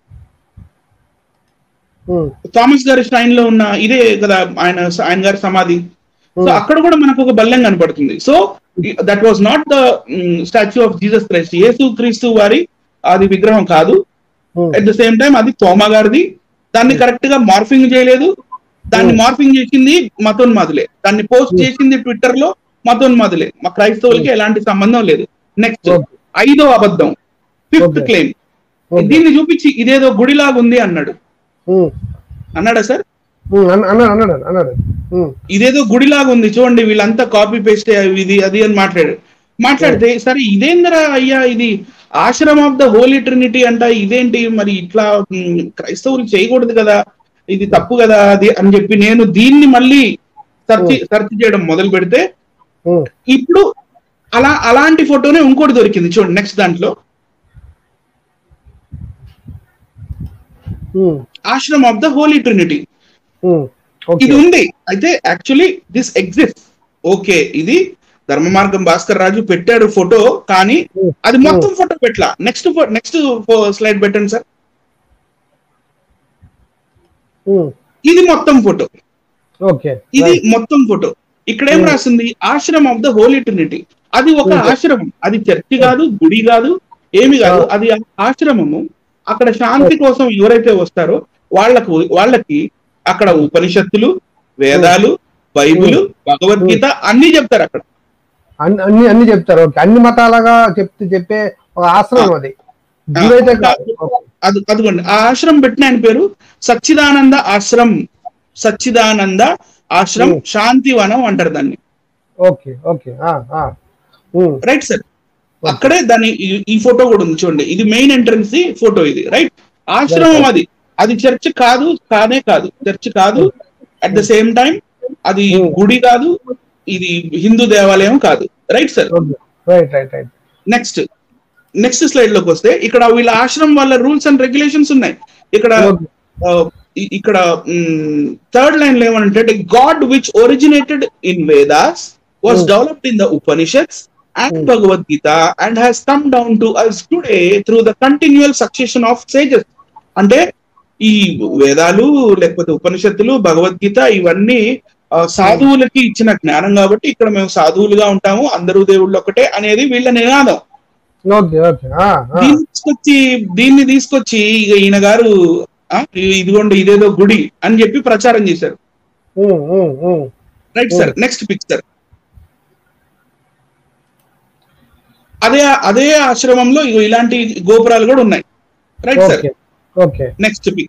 ఉమ్, థామస్ గారి ష్రైన్ లో ఉన్న ఇదే కదా ఆయన ఆయన గారి సమాధి సో Hmm. అక్కడ కూడా మనకు ఒక బల్లెం కనపడుతుంది so that was not the statue of Jesus Christ Yesu Kristu వారి అది విగ్రహం కాదు um, at the same time అది తోమా గారిది దాన్ని కరెక్ట్ గా మార్ఫింగ్ చేయలేదు దాన్ని మార్ఫింగ్ చేసింది మతోన్మాదులే దాన్ని పోస్ట్ చేసింది ట్విట్టర్ లో మతోన్మాదులే మా క్రైస్తవులకి ఎలాంటి సంబంధం లేదు నెక్స్ట్ Okay. ఐదో అబద్ధం ఫిఫ్త్ Okay. Claim Okay. దీన్ని చూపించి ఇదేదో గుడిలాగా ఉంది అన్నాడు ఉమ్, అన్నాడా సార్ ఉమ్, అన్న- అన్నాడు అన్నాడు అన్నాడు ఉమ్, ఇదేదో గుడిలాగా ఉంది చూడండి వీళ్ళంతా కాపీ పేస్ట్ ఇది అది అని మాట్లాడారు మాట్లాడితే సరే ఇదేందిరా అయ్యా ఇది Ashram of the Holi Trinity అంట ఇదేంటి మరి ఇట్లా మ్, క్రైస్తవులు చేయకూడదు కదా ఇది తప్పు కదా అది అని చెప్పి నేను దీన్ని మళ్ళీ సెర్చ్ సెర్చ్ చేయడం మొదలు పెడితే ఉమ్, ఇప్పుడు అలా అలాంటి ఫోటోనే ఇంకోటి దొరికింది చూడండి నెక్స్ట్ దాంట్లో um, Ashram of the Holi Trinity um, okay ఇది ఉంది అయితే యాక్చువల్లీ దిస్ ఎగ్జిస్ట్ ఓకే ఇది ధర్మ మార్గం భాస్కర్ రాజు పెట్టాడు ఫోటో కానీ అది మొత్తం ఫోటో పెట్టలా నెక్స్ట్ నెక్స్ట్ స్లైడ్ పెట్టండి సార్ ఉమ్, ఇది మొత్తం ఫోటో ఓకే ఇది మొత్తం ఫోటో ఇక్కడ ఏం రాసింది ఆశ్రమం ఆఫ్ ద హోలీ ట్రినిటీ అది ఒక ఆశ్రమం అది చర్చి కాదు గుడి కాదు ఏమి కాదు అది ఆశ్రమము అక్కడ శాంతి కోసం ఎవరైతే వస్తారో వాళ్ళకు వాళ్ళకి అక్కడ ఉపనిషత్తులు వేదాలు బైబిల్ భగవద్గీత అన్ని చెప్తారు అక్కడ అన్ని అన్ని అన్ని చెప్తారు ఓకే అన్ని మతాలుగా చెప్తే చెప్పే ఒక ఆశ్రమం అది గురైతే కాదు ఓకే. అది అదిగోండి ఆ ఆశ్రమం పెట్టిన ఆయన పేరు సచ్చిదానంద ఆశ్రమ్ సచ్చిదానంద ఆశ్రమ్ శాంతివనం అంటారు దాన్ని ఓకే ఓకే ఆ, ఆ. ఉమ్, రైట్ సార్ అక్కడే దాని ఈ- ఈ ఫోటో కూడా ఉంది చూడండి ఇది మెయిన్ ఎంట్రన్స్ ఫోటో ఇది రైట్ ఆశ్రమం అది అది చర్చ్ కాదు కానే కాదు చర్చ్ కాదు అట్ ద సేమ్ టైం అది గుడి కాదు ఇది హిందూ దేవాలయం కాదు right sir okay right right right next next slide లోకి వస్తే ఇక్కడ వీళ్ళ ఆశ్రమం వాళ్ళ రూల్స్ అండ్ రెగ్యులేషన్స్ ఉన్నాయి ఇక్కడ Okay. ఆ, ఇ- ఇక్కడ థర్డ్ లైన్ లో ఏమంటే God which originated in Vedas was developed in the Upanishads and Bhagavad Gita and has come down to us today through the continual succession of sages అంటే ఈ వేదాలు లేకపోతే ఉపనిషత్తులు భగవద్గీత ఇవన్నీ ఆ, సాధువులకి ఇచ్చిన జ్ఞానం కాబట్టి ఇక్కడ మేము సాధువులుగా ఉంటాము అందరూ దేవుళ్ళు ఒకటే అనేది వీళ్ళ నినాదం ఓకే ఓకే ఆ, ఆ. దీన్ని తీసుకొచ్చి దీన్ని తీసుకొచ్చి ఇక ఈయన గారు ఆ, ఇదిగోండి ఇదేదో గుడి అని చెప్పి ప్రచారం చేశారు um, um, um. Right sir next picture అదే అదే ఆశ్రమంలో ఇగో ఇలాంటి గోపురాలు కూడా ఉన్నాయి right sir okay okay next pic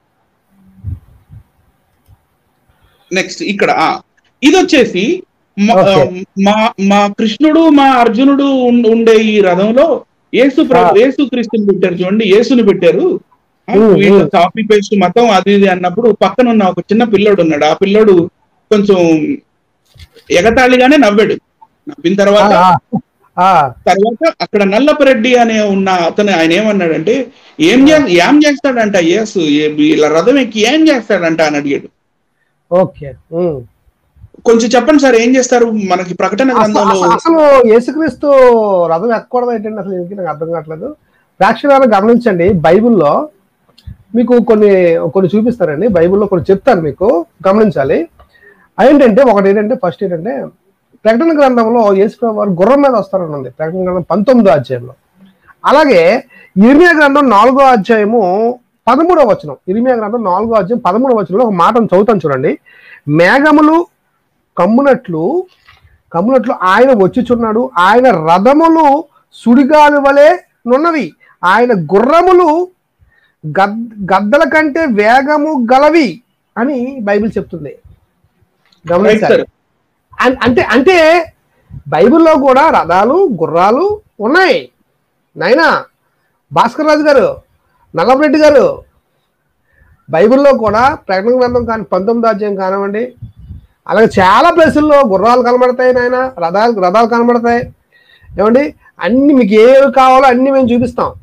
next ఇక్కడ ఆ, ఇది వచ్చేసి మ- Okay. ఆ, మా మా కృష్ణుడు మా అర్జునుడు ఉం- ఉండే ఈ రథంలో యేసు ప్రభు Ah. యేసు క్రీస్తుని పెట్టారు చూడండి యేసుని పెట్టారు ఆ, Hmm, వీళ్ళు hmm. కాపీ పేస్ట్ మతం అది ఇది అన్నప్పుడు పక్కన ఉన్న ఒక చిన్న పిల్లోడు ఉన్నాడు ఆ పిల్లోడు కొంచెం ఎగతాళిగానే నవ్వాడు నవ్విన తర్వాత ఆ, ఆ, తర్వాత అక్కడ నల్లపరెడ్డి అనే ఉన్న అతను ఆయన ఏమన్నాడంటే ఏం చే ఏం చేస్తాడంట యేసు ఏ- వీళ్ళ రథం ఎక్కి ఏం చేస్తాడంట అని అడిగాడు ఓకే ఉమ్. కొంచెం చెప్పండి సార్ ఏం చేస్తారు మనకి ప్రకటన అసలు గ్రంథంలో అసలు- అసలు యేసుక్రీస్తు రథం ఎక్కకూడదు ఏంటండి అసలు ఎందుకు నాకు అర్థం కావట్లేదు ప్రేక్షకులను గమనించండి బైబిల్లో మీకు కొన్ని కొన్ని చూపిస్తారండి బైబిల్లో కొన్ని చెప్తాను మీకు గమనించాలి ఏంటంటే ఒకటి ఏంటంటే ఫస్ట్ ఏంటంటే ప్రకటన గ్రంథంలో యేసు వారు గుర్రం మీద వస్తారని ఉంది ప్రకటన గ్రంథం పంతొమ్మిదో అధ్యాయంలో అలాగే ఇర్మియా గ్రంథం నాలుగో అధ్యాయము పదమూడవ వచనం ఇర్మియా గ్రంథం నాలుగో అధ్యాయం పదమూడవ వచనంలో ఒక మాటను చదువుతాను చూడండి మేఘములు కమ్మునట్లు కమ్మునట్లు ఆయన వచ్చుచున్నాడు ఆయన రథములు సుడిగాలి వలె నున్నవి ఆయన గుర్రములు గద్ గద్దల కంటే వేగము గలవి అని బైబిల్ చెప్తుంది రైట్ గమనించాలి సార్ అన్- అంటే అంటే బైబిల్లో కూడా రథాలు గుర్రాలు ఉన్నాయి నాయనా భాస్కర్ రాజు గారు నల్లపరెడ్డి గారు బైబిల్లో కూడా ప్రకటన గ్రంథం కానీ పంతొమ్మిది అధ్యాయం కానివ్వండి అలాగే చాలా ప్లేసుల్లో గుర్రాలు కనబడతాయి నాయన రథాలు రథాలు కనబడతాయి ఏమండి అన్ని మీకు ఏవి కావాలో అన్ని మేము చూపిస్తాం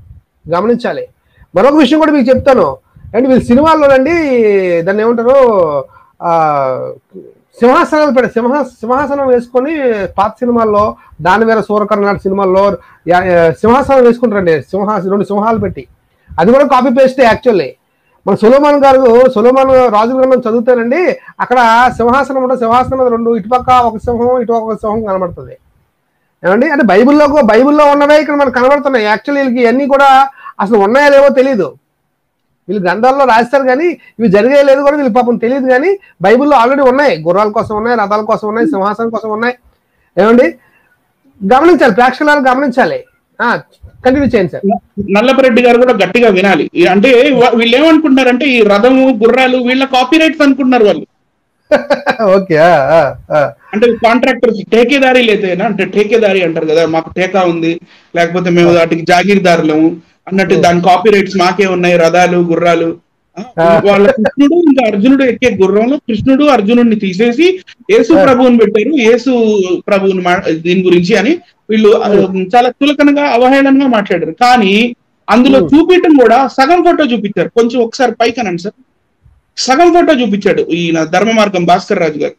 గమనించాలి మరొక విషయం కూడా మీకు చెప్తాను అండ్ వీళ్ళు సినిమాల్లోనండి దాన్ని ఏమంటారు ఆ సింహాసనాలు పెడ సింహ సింహాసనం వేసుకొని పాత సినిమాల్లో దాని వేరే సూరకర్ణ లాంటి సినిమాల్లో యా- యా- సింహాసనం వేసుకుంటారండి సింహాసనం రెండు సింహాలు పెట్టి అది కూడా కాపీ పేస్ట్ యాక్చువల్లీ మన సులోమాన్ గారు సులోమాన్ రాజు గ్రంథం చదువుతానండి అక్కడ సింహాసనం ఉంటుంది సింహాసనం మీద రెండు ఇటుపక్క ఒక సింహం ఇటు ఒక సింహం కనబడుతుంది ఏమండి అంటే బైబిల్లో బైబిల్లో ఉన్నవే ఇక్కడ మనకు కనబడుతున్నాయి యాక్చువల్లీ వీళ్ళకి ఇవన్నీ కూడా అసలు ఉన్నాయా లేవో తెలియదు వీళ్ళు గ్రంథాల్లో రాస్తారు కానీ ఇవి జరిగే లేదు కూడా వీళ్ళు పాపం తెలియదు కానీ బైబిల్లో ఆల్రెడీ ఉన్నాయి గుర్రాల కోసం ఉన్నాయి రథాల కోసం ఉన్నాయి సింహాసనం కోసం ఉన్నాయి ఏమండి గమనించాలి ప్రేక్షకులు గమనించాలి కంటిన్యూ చేయండి సార్ నల్లపరెడ్డి గారు కూడా గట్టిగా వినాలి ఈ- అంటే వా- వీళ్ళు ఏమనుకుంటున్నారంటే ఈ రథము గుర్రాలు వీళ్ళ కాపీ రైట్స్ అనుకుంటున్నారు వాళ్ళు ఓకే అంటే కాంట్రాక్టర్స్ ఠేకేదారీ లేదేనా అంటే ఠేకేదారీ అంటారు కదా మాకు ఠేకా ఉంది లేకపోతే మేము వాటికి జాగీర్దారులము అన్నట్టు దాని కాపీ రైట్స్ మాకే ఉన్నాయి రథాలు గుర్రాలు ఆ, వాళ్ళ కృష్ణుడు ఇంకా అర్జునుడు ఎక్కే గుర్రంలో కృష్ణుడు అర్జునుడిని తీసేసి యేసు ప్రభువుని పెట్టారు యేసు ప్రభువుని మా- దీని గురించి అని వీళ్ళు ఆ, చాలా చులకనగా అవహేళనగా మాట్లాడారు కానీ అందులో చూపించడం కూడా సగం ఫోటో చూపించారు కొంచెం ఒకసారి పైకనండి సార్ సగం ఫోటో చూపించాడు ఈయన ధర్మ మార్గం భాస్కర్ రాజు గారు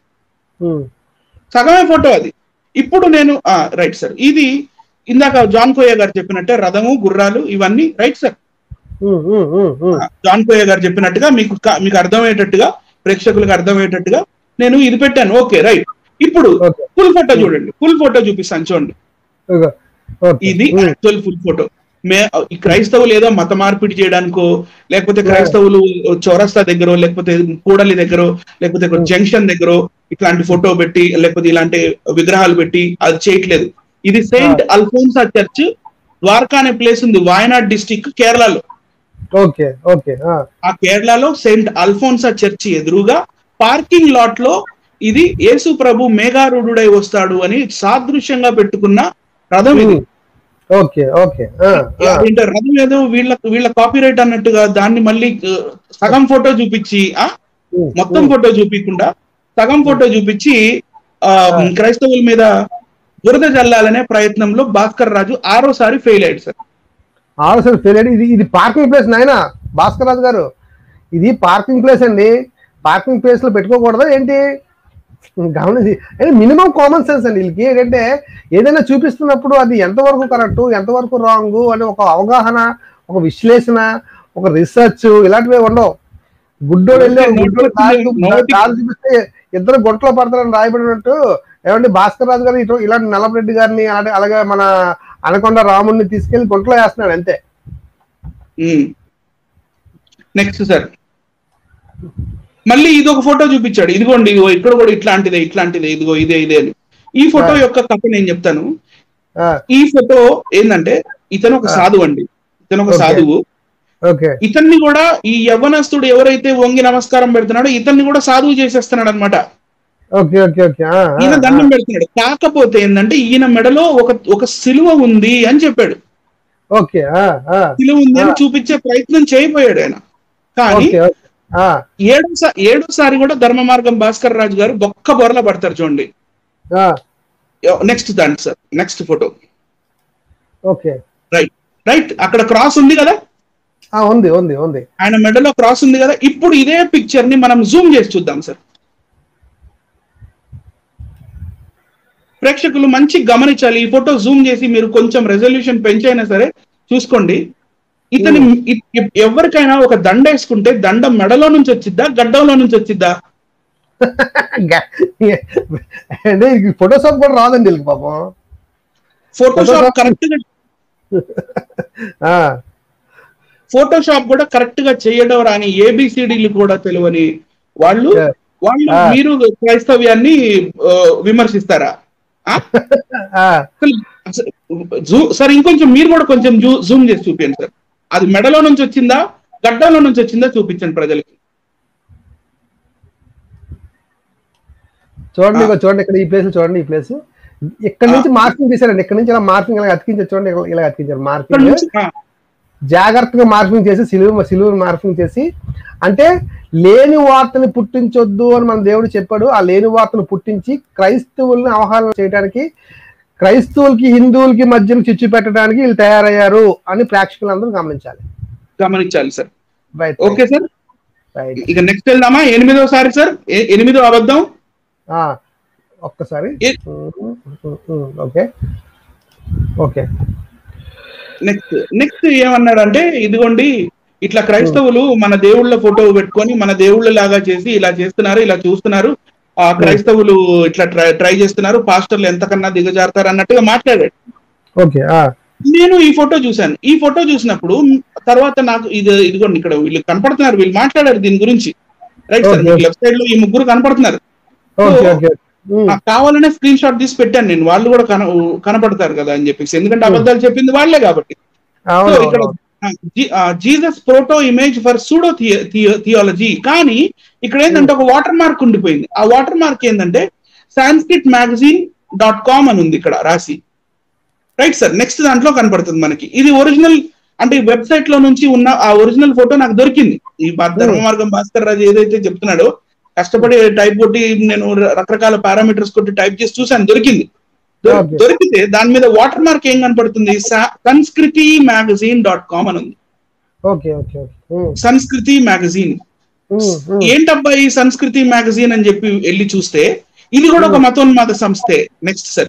సగమే ఫోటో అది ఇప్పుడు నేను రైట్ సార్ ఇది ఇందాక జాన్ కోయ గారు చెప్పినట్టే రథము గుర్రాలు ఇవన్నీ రైట్ సార్ జాన్ కోయ గారు చెప్పినట్టుగా మీకు క- మీకు అర్థమయ్యేటట్టుగా ప్రేక్షకులకు అర్థమయ్యేటట్టుగా నేను ఇది పెట్టాను ఓకే రైట్ ఇప్పుడు Okay. ఫుల్ ఫోటో చూడండి ఫుల్ ఫోటో చూపిస్తాను చూడండి ఇది యాక్చువల్ ఫుల్ ఫోటో మే ఈ క్రైస్తవులు ఏదో మత మార్పిడి చేయడానికో లేకపోతే క్రైస్తవులు చౌరస్తా దగ్గర లేకపోతే కూడలి దగ్గర లేకపోతే జంక్షన్ దగ్గర ఇట్లాంటి ఫోటో పెట్టి లేకపోతే ఇలాంటి విగ్రహాలు పెట్టి అది చేయట్లేదు ఇది సెయింట్ అల్ఫోన్సా చర్చ్ ద్వారకా అనే ప్లేస్ ఉంది వాయనాడ్ డిస్టిక్ కేరళలో ఓకే ఓకే ఆ కేరళలో సెయింట్ అల్ఫోన్సా చర్చి ఎదురుగా పార్కింగ్ లాట్ లో ఇది యేసు ప్రభు మేఘారూఢుడై వస్తాడు అని సాదృశ్యంగా పెట్టుకున్న రథం ఇది ఓకే ఓకే ఏంటో రథం ఏదో వీళ్ళ వీళ్ళ కాపీరైట్ అన్నట్టుగా దాన్ని మళ్ళీ ఆ, సగం ఫోటో చూపించి ఆ మొత్తం ఫోటో చూపించకుండా సగం ఫోటో చూపించి ఆ క్రైస్తవుల మీద బురద జల్లాలనే ప్రయత్నంలో భాస్కర్ రాజు ఆరోసారి ఫెయిల్ అయ్యాడు సార్ ఆలోచన ఫెయిల్ ఇది ఇది పార్కింగ్ ప్లేస్ నాయన భాస్కర్ రాజు గారు ఇది పార్కింగ్ ప్లేస్ అండి పార్కింగ్ ప్లేస్ లో పెట్టుకోకూడదా ఏంటి గమనించి మినిమం కామన్ సెన్స్ అండి వీళ్ళకి ఏంటంటే ఏదైనా చూపిస్తున్నప్పుడు అది ఎంతవరకు కరెక్ట్ ఎంతవరకు రాంగ్ అనే ఒక అవగాహన ఒక విశ్లేషణ ఒక రీసెర్చ్ ఇలాంటివి ఉండవు గుడ్డోడు వెళ్ళి ఒక గుడ్డోడు కాలు చూపి- కాలు చూపిస్తే ఇద్దరు గుంటలో పడతారని రాయబడినట్టు ఏమంటే భాస్కర్ రాజు గారు ఇటు ఇలాంటి నల్లపరెడ్డి గారిని అలాగే అలాగే మన అనకొండ రాముడిని తీసుకెళ్లి గుంటలో వేస్తున్నాడు అంతే నెక్స్ట్ సార్ మళ్ళీ ఇది ఒక ఫోటో చూపించాడు ఇదిగోండి ఇదిగో ఇక్కడ కూడా ఇట్లాంటిదే ఇట్లాంటిదే ఇదిగో ఇదే ఇదే అని ఈ ఫోటో యొక్క కథ నేను చెప్తాను ఆ, ఈ ఫోటో ఏంటంటే ఇతను ఒక సాధువు అండి ఇతను ఒక Okay. సాధువు ఓకే ఇతన్ని కూడా ఈ యవ్వనస్తుడు ఎవరైతే వంగి నమస్కారం పెడుతున్నాడో ఇతన్ని కూడా సాధువు చేసేస్తున్నాడు అనమాట ఓకే ఓకే ఓకే ఆ, ఆ, ఈయన దండం పెడుతున్నాడు కాకపోతే ఏంటంటే ఈయన మెడలో ఒక ఒక సిలువ ఉంది అని చెప్పాడు ఓకే ఆ, ఆ, సిలువ ఉంది అని చూపించే ప్రయత్నం చేయబోయాడు ఆయన కానీ ఓకే ఓకే ఆ, ఏడోసారి ఏడోసారి కూడా ధర్మ మార్గం భాస్కర్ రాజు గారు బొక్క బొరల పడతారు చూడండి ఆ, నెక్స్ట్ దాంట్ sir next photo okay right right అక్కడ క్రాస్ ఉంది కదా ఆ, ఉంది ఉంది ఉంది ఆయన మెడలో క్రాస్ ఉంది కదా ఇప్పుడు ఇదే పిక్చర్ ని మనం జూమ్ చేసి చూద్దాం సార్ ప్రేక్షకులు మంచి గమనించాలి ఈ ఫోటో జూమ్ చేసి మీరు కొంచెం రెజల్యూషన్ పెంచైనా సరే చూసుకోండి ఇతని ఇ- ఇ- ఎవరికైనా ఒక దండ వేసుకుంటే దండ మెడలో నుంచి వచ్చిద్దా గడ్డంలో నుంచి వచ్చిద్దా అంటే ఫోటోషాప్ కూడా రాదండి వీళ్ళకి పాపం ఫోటోషాప్ Photoshop- కరెక్ట్ గా ఆ, ఫోటోషాప్ కూడా కరెక్ట్ గా చేయడం రాని ఏబిసిడీలు కూడా తెలియని వాళ్ళు Yeah. వాళ్ళు Ah. మీరు క్రైస్తవ్యాన్ని ఆ, విమర్శిస్తారా ఆ? ఆ, అసలు- అసలు జూ- సార్ ఇంకొంచెం మీరు కూడా కొంచెం జూ- జూమ్ చేసి చూపించండి సార్ అది మెడలో నుంచి వచ్చిందా గడ్డంలో నుంచి వచ్చిందా చూపించండి ప్రజలకి చూడండి ఇగో చూడండి ఇక్కడ ఈ ప్లేస్ చూడండి ఈ ప్లేస్ ఇక్కడ నుంచి మార్కింగ్ చేశారండి ఇక్కడ నుంచి ఇలా మార్కింగ్ ఇలా అతికించారు చూడండి ఇలా- ఇలా అతికించారు ఇక్కడ మార్కింగ్ నుంచి ఆ, జాగ్రత్తగా మార్కింగ్ చేసి సిలువ సిలువ మార్కింగ్ చేసి అంటే లేని వార్తని పుట్టించొద్దు అని మన దేవుడు చెప్పాడు ఆ లేని వార్తను పుట్టించి క్రైస్తవుల్ని అవహారం చేయడానికి క్రైస్తవులకి హిందువులకి మధ్యన చిచ్చు పెట్టడానికి వీళ్ళు తయారయ్యారు అని ప్రేక్షకులందరూ గమనించాలి గమనించాలి sir right okay sir right ఇక నెక్స్ట్ వెళ్దామా ఎనిమిదోసారి సార్ ఎ- ఎనిమిదో అబద్ధం ఒక్కసారి ఏ- ఓకే ఓకే నెక్స్ట్ నెక్స్ట్ ఏమన్నాడంటే ఇదిగోండి ఇట్లా క్రైస్తవులు మన దేవుళ్ళ ఫోటో పెట్టుకొని మన దేవుళ్ళ లాగా చేసి ఇలా చేస్తున్నారు ఇలా చూస్తున్నారు ఆ క్రైస్తవులు ఇట్లా ట్రై ట్రై చేస్తున్నారు పాస్టర్లు ఎంతకన్నా దిగజారుతారు అన్నట్టుగా మాట్లాడాడు ఓకే నేను ఈ ఫోటో చూశాను ఈ ఫోటో చూసినప్పుడు తర్వాత నాకు ఇది ఇదిగోండి ఇక్కడ వీళ్ళు కనపడుతున్నారు వీళ్ళు మాట్లాడారు దీని గురించి right sir Okay. Left side లో ఈ ముగ్గురు కనపడుతున్నారు ఓకే ఓకే నాకు కావాలనే స్క్రీన్ షాట్ తీసి పెట్టాను నేను వాళ్ళు కూడా కన కనపడతారు కదా అని చెప్పేసి ఎందుకంటే అబద్ధాలు చెప్పింది వాళ్ళే కాబట్టి సో అవును ఇక్కడ Jesus proto image for pseudo theology కానీ ఇక్కడ ఏంటంటే ఒక వాటర్ మార్క్ ఉండిపోయింది ఆ వాటర్ మార్క్ ఏంటంటే సాంస్క్రిట్ మ్యాగజైన్ డాట్ కామ్ అని ఉంది ఇక్కడ రాసి రైట్ సార్ నెక్స్ట్ దాంట్లో కనపడుతుంది మనకి ఇది ఒరిజినల్ అంటే వెబ్సైట్ లో నుంచి ఉన్న ఆ ఒరిజినల్ ఫోటో నాకు దొరికింది ఈ బా- ధర్మ మార్గం భాస్కర్ రాజు ఏదైతే చెప్తున్నాడో కష్టపడి టైప్ కొట్టి నేను ర- రకరకాల పారామీటర్స్ కొట్టి టైప్ చేసి చూసాను దొరికింది దొరి- Okay. దొరికితే దాని మీద వాటర్ మార్క్ ఏం కనపడుతుంది సా- సంస్కృతి మ్యాగజైన్ డాట్ కామ్ అని ఉంది ఓకే ఓకే ఓకే సంస్కృతి మ్యాగజైన్ ఏంటబ్బా ఈ సంస్కృతి మ్యాగజైన్ అని చెప్పి వెళ్ళి చూస్తే ఇది కూడా ఒక మతోన్మాద సంస్థే నెక్స్ట్ సార్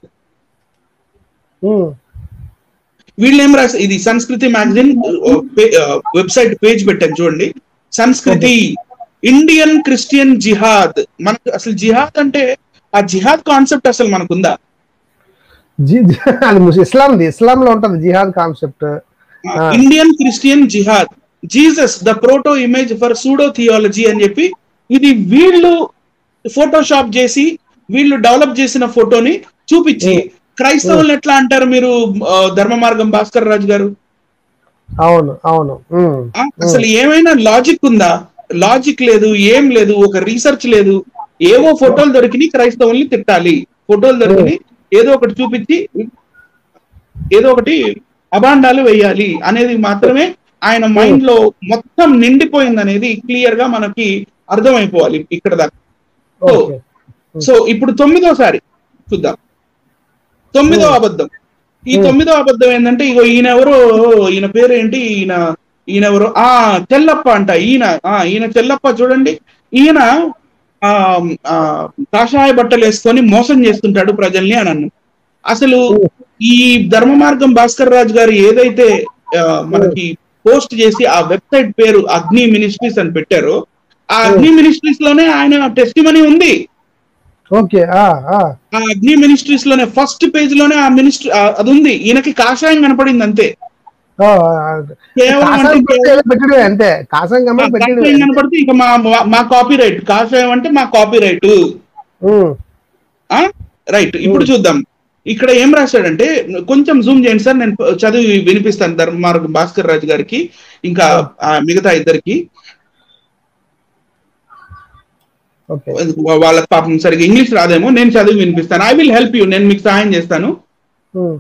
వీళ్ళు ఏం రాసి ఇది సంస్కృతి మ్యాగజైన్ వెబ్సైట్ పేజ్ పెట్టాను చూడండి సంస్కృతి ఇండియన్ క్రిస్టియన్ జిహాద్ మనకు అసలు జిహాద్ అంటే ఆ జిహాద్ కాన్సెప్ట్ అసలు మనకుందా జీ అది ముస్- ఇస్లాంది ఇస్లాం లో ఉంటది jihad concept Ah. Indian Christian jihad Jesus the proto image for pseudo theology అని చెప్పి ఇది వీళ్ళు ఫోటోషాప్ చేసి వీళ్ళు డెవలప్ చేసిన ఫోటోని చూపించి క్రైస్తవులు ఎట్లా అంటారు మీరు ఆ, ధర్మ మార్గం భాస్కర్ రాజు గారు అవును అవును ఉమ్. ఆ, అసలు ఏమైనా లాజిక్ ఉందా లాజిక్ లేదు ఏం లేదు ఒక రీసెర్చ్ లేదు ఏవో ఫోటోలు దొరికినాయి క్రైస్తవుల్ని తిట్టాలి ఫోటోలు దొరికినాయి ఏదో ఒకటి చూపించి ఏదో ఒకటి అభాండాలు వేయాలి అనేది మాత్రమే ఆయన మైండ్ లో మొత్తం నిండిపోయింది అనేది క్లియర్ గా మనకి అర్థమైపోవాలి ఇక్కడ దాకా సో ఓకే సో ఇప్పుడు తొమ్మిదోసారి చూద్దాం తొమ్మిదో అబద్ధం ఈ తొమ్మిదో అబద్ధం ఏంటంటే ఇగో ఈయన ఎవరో ఈయన పేరు ఏంటి ఈయన ఈయన ఎవరో ఆ చెల్లప్ప అంట ఈయన ఆ ఈయన చెల్లప్ప చూడండి ఈయన ఆ ఆ, కాషాయ బట్టలు వేసుకొని మోసం చేస్తుంటాడు ప్రజల్ని అని అన్నాను అసలు ఈ ధర్మ మార్గం భాస్కర్ రాజు గారు ఏదైతే ఆ, మనకి పోస్ట్ చేసి ఆ వెబ్సైట్ పేరు అగ్ని మినిస్ట్రీస్ అని పెట్టారో ఆ అగ్ని మినిస్ట్రీస్ లోనే ఆయన టెస్ట్ ఉంది ఓకే ఆ, ఆ. ఆ అగ్ని మినిస్ట్రీస్ లోనే ఫస్ట్ పేజ్ లోనే ఆ మినిస్ట్రీ అది ఉంది ఈయనకి కాషాయం కనపడింది అంతే ఆ, ఆ. కేవలం కాసం అంటే పెట్టేదే పెట్టడమే అంతే కాసం ఆ గమ్మ పెట్టడమే కాషాయం కనపడితే ఇక మా మా కాపీ రైట్ కాషాయం అంటే మా కాపీ రైట్ ఉమ్. రైట్ ఇప్పుడు చూద్దాం ఇక్కడ ఏం రాశాడంటే కొంచెం జూమ్ చేయండి సార్ నేను చదివి వినిపిస్తాను ధర్మ మార్గం భాస్కర్ రాజు గారికి ఇంకా ఆ మిగతా ఇద్దరికి ఓకే వాళ్ళకి పాపం సరిగ్గా ఇంగ్లీష్ రాదేమో నేను చదివి వినిపిస్తాను ఐ విల్ హెల్ప్ యూ నేను మీకు సహాయం చేస్తాను ఉమ్.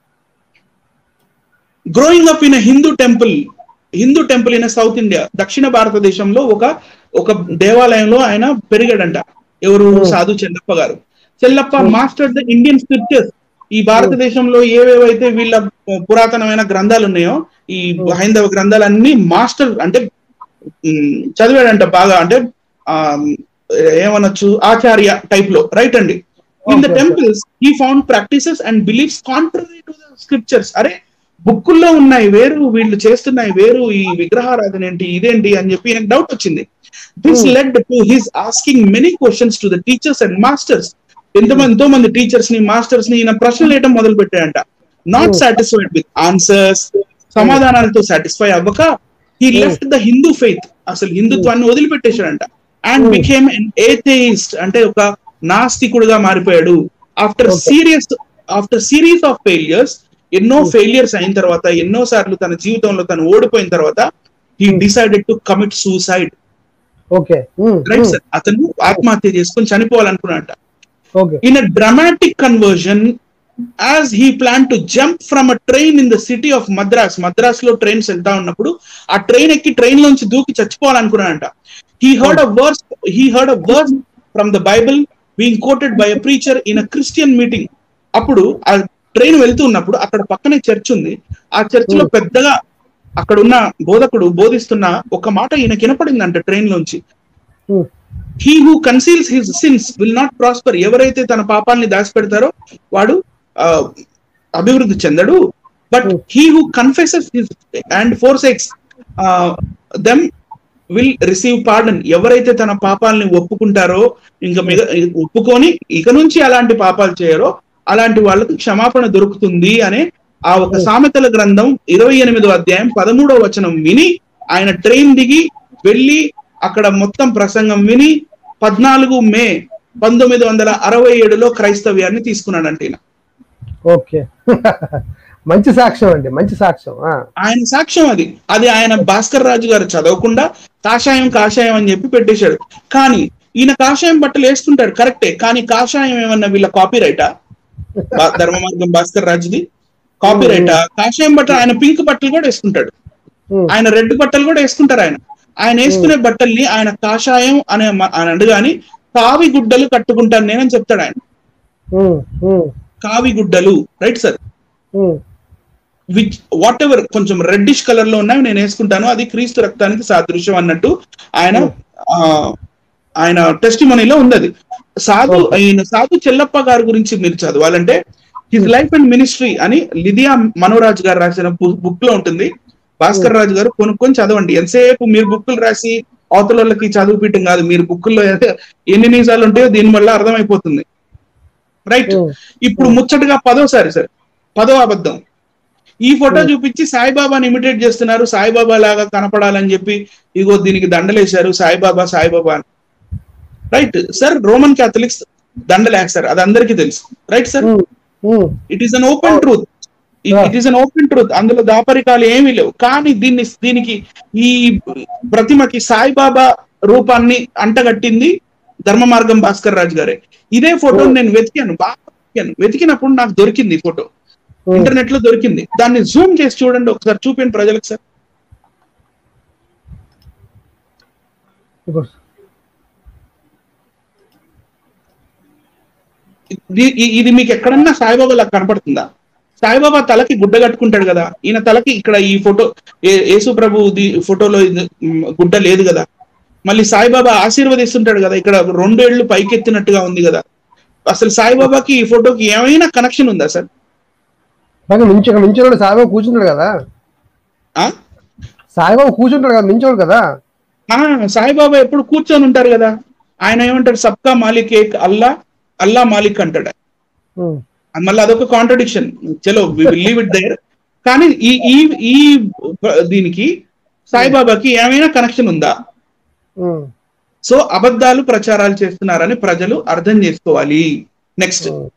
Growing up in Hindu temple Hindu temple in South India దక్షిణ భారతదేశంలో ఒక ఒక దేవాలయంలో ఆయన పెరిగాడంట ఎవరు Sadhu Chellappa garu Chellappa master the Indian scriptures ఈ భారతదేశంలో ఏవేవైతే వీళ్ళ పురాతనమైన గ్రంథాలు ఉన్నాయో ఈ హైందవ గ్రంథాలన్నీ మాస్టర్ అంటే ఉమ్, చదివాడంట బాగా అంటే ఆ ఏమనొచ్చు ఆచార్య టైప్ లో రైట్ అండి in the Okay, okay. Temples he found practices and beliefs contrary to the scriptures అరే బుక్కుల్లో ఉన్నాయి వేరు వీళ్ళు చేస్తున్నాయి వేరు ఈ విగ్రహారాధన ఏంటి ఇదేంటి అని చెప్పి నాకు డౌట్ వచ్చింది this led to his asking many questions to the teachers and masters ఎంతమంది ఎంతో మంది టీచర్స్ ని మాస్టర్స్ ని ఈయన ప్రశ్నలు వేయడం మొదలు పెట్టాడంట నాట్ సాటిస్ఫైడ్ విత్ ఆన్సర్స్ సమాధానాలతో సాటిస్ఫై అవ్వక he left the Hindu faith అసలు హిందుత్వాన్ని వదిలిపెట్టేశాడంట అండ్ బికేమ్ ఎన్ ఏథెయిస్ట్ అంటే ఒక నాస్తికుడుగా మారిపోయాడు after serious after series of failures ఎన్నో ఫెయిలియర్స్ అయిన తర్వాత ఎన్నో సార్లు తన జీవితంలో తను ఓడిపోయిన తర్వాత he decided to commit suicide okay um. Right sir అతను ఆత్మహత్య చేసుకొని చనిపోవాలనుకున్నాడట okay in a dramatic conversion as he planned to jump from a train in the city of Madras Madras లో ట్రైన్స్ వెళ్తా ఉన్నప్పుడు ఆ ట్రైన్ ఎక్కి ట్రైన్ లోంచి దూకి చచ్చిపోవాలనుకున్నాడంట he heard a verse he heard a verse from the Bible being quoted by a preacher in a Christian meeting అప్పుడు ఆ ట్రైన్ వెళ్తూ ఉన్నప్పుడు అక్కడ పక్కనే చర్చ్ ఉంది ఆ చర్చ్ లో పెద్దగా అక్కడ ఉన్న బోధకుడు బోధిస్తున్న ఒక మాట ఈయనకి వినపడిందంట ట్రైన్ లోంచి Hmm. He who conceals his sins will not prosper ఎవరైతే తన పాపాల్ని దాచిపెడతారో వాడు ఆ, అభివృద్ధి చెందడు but Hmm. He who confesses his and forsakes them will receive pardon ఎవరైతే తన పాపాలని ఒప్పుకుంటారో ఇంకా మిగ ఒప్పుకొని ఇక నుంచి అలాంటి పాపాలు చేయరో అలాంటి వాళ్ళకి క్షమాపణ దొరుకుతుంది అనే ఆ ఒక సామెతల గ్రంథం ఇరవై ఎనిమిదో అధ్యాయం పదమూడో వచనం విని ఆయన ట్రైన్ దిగి వెళ్ళి అక్కడ మొత్తం ప్రసంగం విని పద్నాలుగు మే పంతొమ్మిది వందల అరవై ఏడులో క్రైస్తవ్యాన్ని తీసుకున్నాడంట ఈయన ఓకే మంచి సాక్ష్యం అండి మంచి సాక్ష్యం ఆ. ఆయన సాక్ష్యం అది అది ఆయన భాస్కర్ రాజు గారు చదవకుండా కాషాయం కాషాయం అని చెప్పి పెట్టేశాడు కానీ ఈయన కాషాయం బట్టలు వేసుకుంటాడు కరెక్టే కానీ కాషాయం ఏమన్నా వీళ్ళ కాపీ రైటా ధర్మ మార్గం భాస్కర్ రాజుది కాపీ రైటా కాషాయం బట్టలు ఆయన పింక్ బట్టలు కూడా వేసుకుంటాడు ఉమ్, ఆయన రెడ్ బట్టలు కూడా వేసుకుంటారు ఆయన ఆయన వేసుకునే బట్టల్ని ఆయన కాషాయం అనే మ- అని అనగాని కావి గుడ్డలు కట్టుకుంటాను నేనని చెప్తాడు ఆయన ఉమ్, ఉమ్, కావి గుడ్డలు right sir um, which whatever కొంచెం రెడ్డిష్ కలర్ లో ఉన్నవి నేను వేసుకుంటాను అది క్రీస్తు రక్తానికి సాదృశ్యం అన్నట్టు ఆయన ఆ, ఆయన టెస్ట్ మనీలో ఉంది అది సాధు ఆయన సాధు చెల్లప్ప గారి గురించి మీరు చదవాలంటే హిజ్ లైఫ్ అండ్ మినిస్ట్రీ అని లిదియా మనోరాజ్ గారు రాసిన బుక్ లో ఉంటుంది భాస్కర్ రాజు గారు కొనుక్కొని చదవండి ఎంతసేపు మీరు బుక్కులు రాసి అవతల వాళ్ళకి చదువు పీఠం కాదు మీరు బుక్కుల్లో ఎన్ని నిజాలు ఉంటాయో దీని వల్ల అర్థమైపోతుంది రైట్ ఉమ్. ఇప్పుడు ముచ్చటగా పదోసారి సార్ పదో అబద్ధం ఈ ఫోటో చూపించి సాయిబాబాని ఇమిటేట్ చేస్తున్నారు సాయిబాబా లాగా కనపడాలని చెప్పి ఇగో దీనికి దండలేశారు సాయిబాబా సాయిబాబా అని రైట్ సార్ రోమన్ క్యాథలిక్స్ దండలేస్తారు అది అందరికీ తెలుసు right sir um, um, it is an open truth it is an open truth అందులో దాపరికాలు ఏమీ లేవు కానీ దీన్ని దీనికి ఈ ప్రతిమకి సాయిబాబా రూపాన్ని అంటగట్టింది ధర్మ మార్గం భాస్కర్ రాజు గారే ఇదే ఫోటో నేను వెతికాను బాగా వెతికాను వెతికినప్పుడు నాకు దొరికింది ఈ ఫోటో ఉమ్. ఇంటర్నెట్ లో దొరికింది దాన్ని జూమ్ చేసి చూడండి ఒకసారి చూపించండి ప్రజలకు సార్ ఇప్పుడు ఇది- ఇ- ఇది మీకు ఎక్కడన్నా సాయిబాబా లాగా కనపడుతుందా సాయిబాబా తలకి గుడ్డ కట్టుకుంటాడు కదా ఈయన తలకి ఇక్కడ ఈ ఫోటో ఏ- యేసు ప్రభు ఫోటోలో ఇది, మ్, గుడ్డ లేదు కదా మళ్ళీ సాయిబాబా ఆశీర్వదిస్తుంటాడు కదా ఇక్కడ రెండు ఏళ్ళు పైకెత్తినట్టుగా ఉంది కదా అసలు సాయిబాబాకి ఈ ఫోటోకి ఏమైనా కనెక్షన్ ఉందా సార్ బాగా మించి ఇక్కడ మించినోడు సాయిబాబు కూర్చుంటాడు కదా ఆ? సాయిబాబు కూర్చుంటాడు కదా మించోడు కదా ఆ, సాయిబాబా ఎప్పుడు కూర్చొని ఉంటారు కదా ఆయన ఏమంటారు సబ్కా మాలిక్ ఏక్ అల్లా అల్లా మాలిక్ అంటాడు ఉమ్, మళ్ళీ అదొక కాంట్రడిక్షన్ చలో లీవ్ ఇట్ దేర్ కానీ ఈ ఈ ఈ దీనికి సాయిబాబాకి ఏమైనా కనెక్షన్ ఉందా ఉమ్, సో అబద్ధాలు ప్రచారాలు చేస్తున్నారని ప్రజలు అర్థం చేసుకోవాలి నెక్స్ట్ ఉమ్.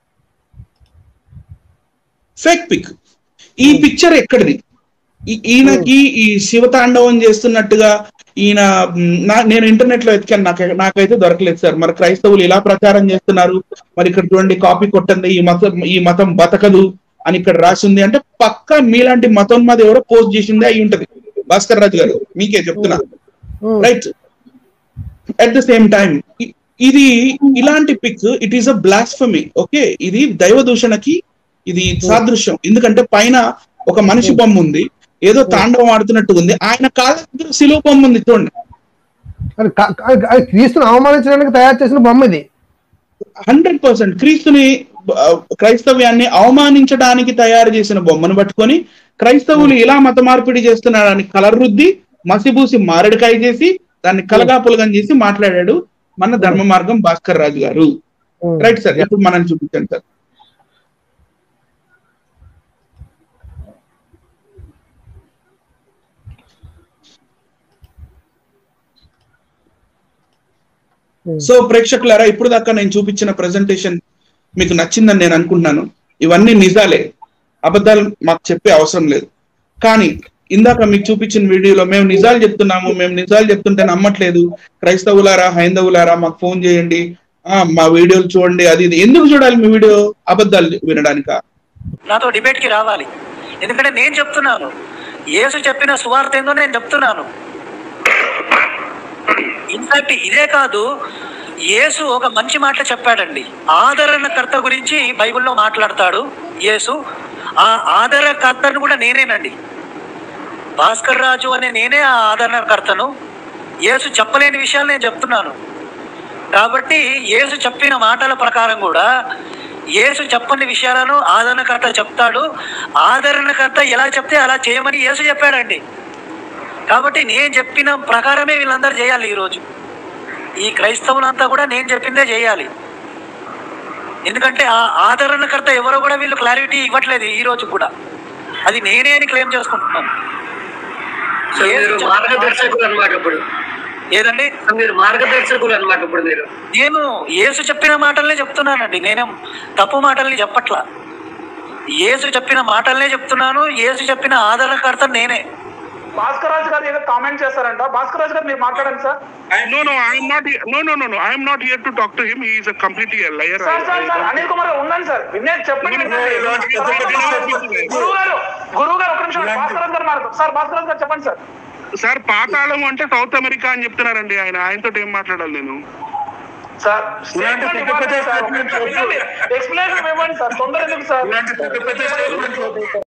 ఫేక్ పిక్ ఈ పిక్చర్ ఎక్కడిది ఈ- ఈయనకి ఈ శివతాండవం చేస్తున్నట్టుగా ఈయన మ్, నా- నేను ఇంటర్నెట్ లో ఎతికాను నాకు నాకైతే దొరకలేదు సార్ మరి క్రైస్తవులు ఇలా ప్రచారం చేస్తున్నారు మరి ఇక్కడ చూడండి కాపీ కొట్టండి ఈ మతం ఈ మతం బతకదు అని ఇక్కడ రాసి ఉంది అంటే పక్క మీలాంటి మతోన్మాది ఎవరో పోస్ట్ చేసిందే అయి ఉంటది భాస్కర్ రాజు గారు మీకే చెప్తున్నా um. Right at the same time ఇది ఇలాంటి pic it is a blasphemy okay ఇది దైవ దూషణకి ఇది సాదృశ్యం ఎందుకంటే పైన ఒక మనిషి బొమ్మ ఉంది ఏదో తాండవం ఆడుతున్నట్టు ఉంది ఆయన కాళ్ళ దగ్గర సిలువ బొమ్మ ఉంది చూడండి అది క- క- అది క్రీస్తుని అవమానించడానికి తయారు చేసిన బొమ్మ ఇది హండ్రెడ్ పర్సెంట్ క్రీస్తుని ఆ, క్రైస్తవ్యాన్ని అవమానించడానికి తయారు చేసిన బొమ్మను పట్టుకొని క్రైస్తవులు ఇలా మత మార్పిడి చేస్తున్నారని కలర్ రుద్ది మసిబూసి మారడికాయ చేసి దాన్ని కలగాపులగం చేసి మాట్లాడాడు మన ధర్మ మార్గం భాస్కర్ రాజు గారు ఉమ్. రైట్ సార్ ఇప్పుడు మనం చూపించండి సార్ Hmm. సో ప్రేక్షకులారా ఇప్పుడు దాకా నేను చూపించిన ప్రెజెంటేషన్ మీకు నచ్చిందని నేను అనుకుంటున్నాను ఇవన్నీ నిజాలే అబద్ధాలు మాకు చెప్పే అవసరం లేదు కానీ ఇందాక మీకు చూపించిన వీడియోలో మేము నిజాలు చెప్తున్నాము మేము నిజాలు చెప్తుంటే నమ్మట్లేదు క్రైస్తవులారా హైందవులారా మాకు ఫోన్ చేయండి ఆ మా వీడియోలు చూడండి అది ఇది ఎందుకు చూడాలి మీ వీడియో అబద్ధాలు వినడానికా నాతో డిబేట్ కి రావాలి ఎందుకంటే నేను చెప్తున్నాను యేసు చెప్పిన సువార్త ఏందో నేను చెప్తున్నాను ఇన్ఫాక్ట్ ఇదే కాదు యేసు ఒక మంచి మాట చెప్పాడండి ఆదరణకర్త గురించి బైబిల్లో మాట్లాడతాడు యేసు ఆ ఆదరణకర్తను కూడా నేనేనండి భాస్కర్ రాజు అనే నేనే ఆ ఆదరణకర్తను యేసు చెప్పలేని విషయాలు నేను చెప్తున్నాను కాబట్టి యేసు చెప్పిన మాటల ప్రకారం కూడా యేసు చెప్పని విషయాలను ఆదరణకర్త చెప్తాడు ఆదరణకర్త ఎలా చెప్తే అలా చేయమని యేసు చెప్పాడండి కాబట్టి నేను చెప్పిన ప్రకారమే వీళ్ళందరూ చేయాలి ఈరోజు ఈ క్రైస్తవులంతా కూడా నేను చెప్పిందే చేయాలి ఎందుకంటే ఆ ఆదరణకర్త ఎవరో కూడా వీళ్ళు క్లారిటీ ఇవ్వట్లేదు ఈ రోజు కూడా అది నేనే అని క్లెయిమ్ చేసుకుంటున్నాను సో యేసు మీరు చెప్పిన మార్గదర్శకులు అన్నమాట ఇప్పుడు ఏదండి సో మీరు మార్గదర్శకులు అన్నమాట ఇప్పుడు మీరు నేను యేసు చెప్పిన మాటలనే చెప్తున్నానండి నేనేం తప్పు మాటల్ని చెప్పట్లా యేసు చెప్పిన మాటలనే చెప్తున్నాను యేసు చెప్పిన ఆదరణకర్త నేనే భాస్కర్ రాజు గారు ఏదో కామెంట్ చేస్తారంట భాస్కర్ రాజు గారు మీరు మాట్లాడండి sir No, no, I am not. here- No, no, no, no. I am not here to talk to him. He is a completely a liar. Sir sir sir Anil Kumar garu ఉండండి సార్ వినేది చెప్పండి వినండి. గురువు గారు గురువు గారు ఒక నిమిషం భాస్కర్ రాజు గారు మాట్లాడు సార్ భాస్కర్ రాజు గారు చెప్పండి సార్ సార్ పాతాళం అంటే సౌత్ అమెరికా అని చెప్తున్నారండి ఆయన ఆయనతో ఏం మాట్లాడాలి నేను సార్ స్టేట్మెంట్ ఇవ్వండి సార్ ఎక్స్ప్లెనేషన్ ఇవ్వండి సార్ తొందర ఎందుకు సార్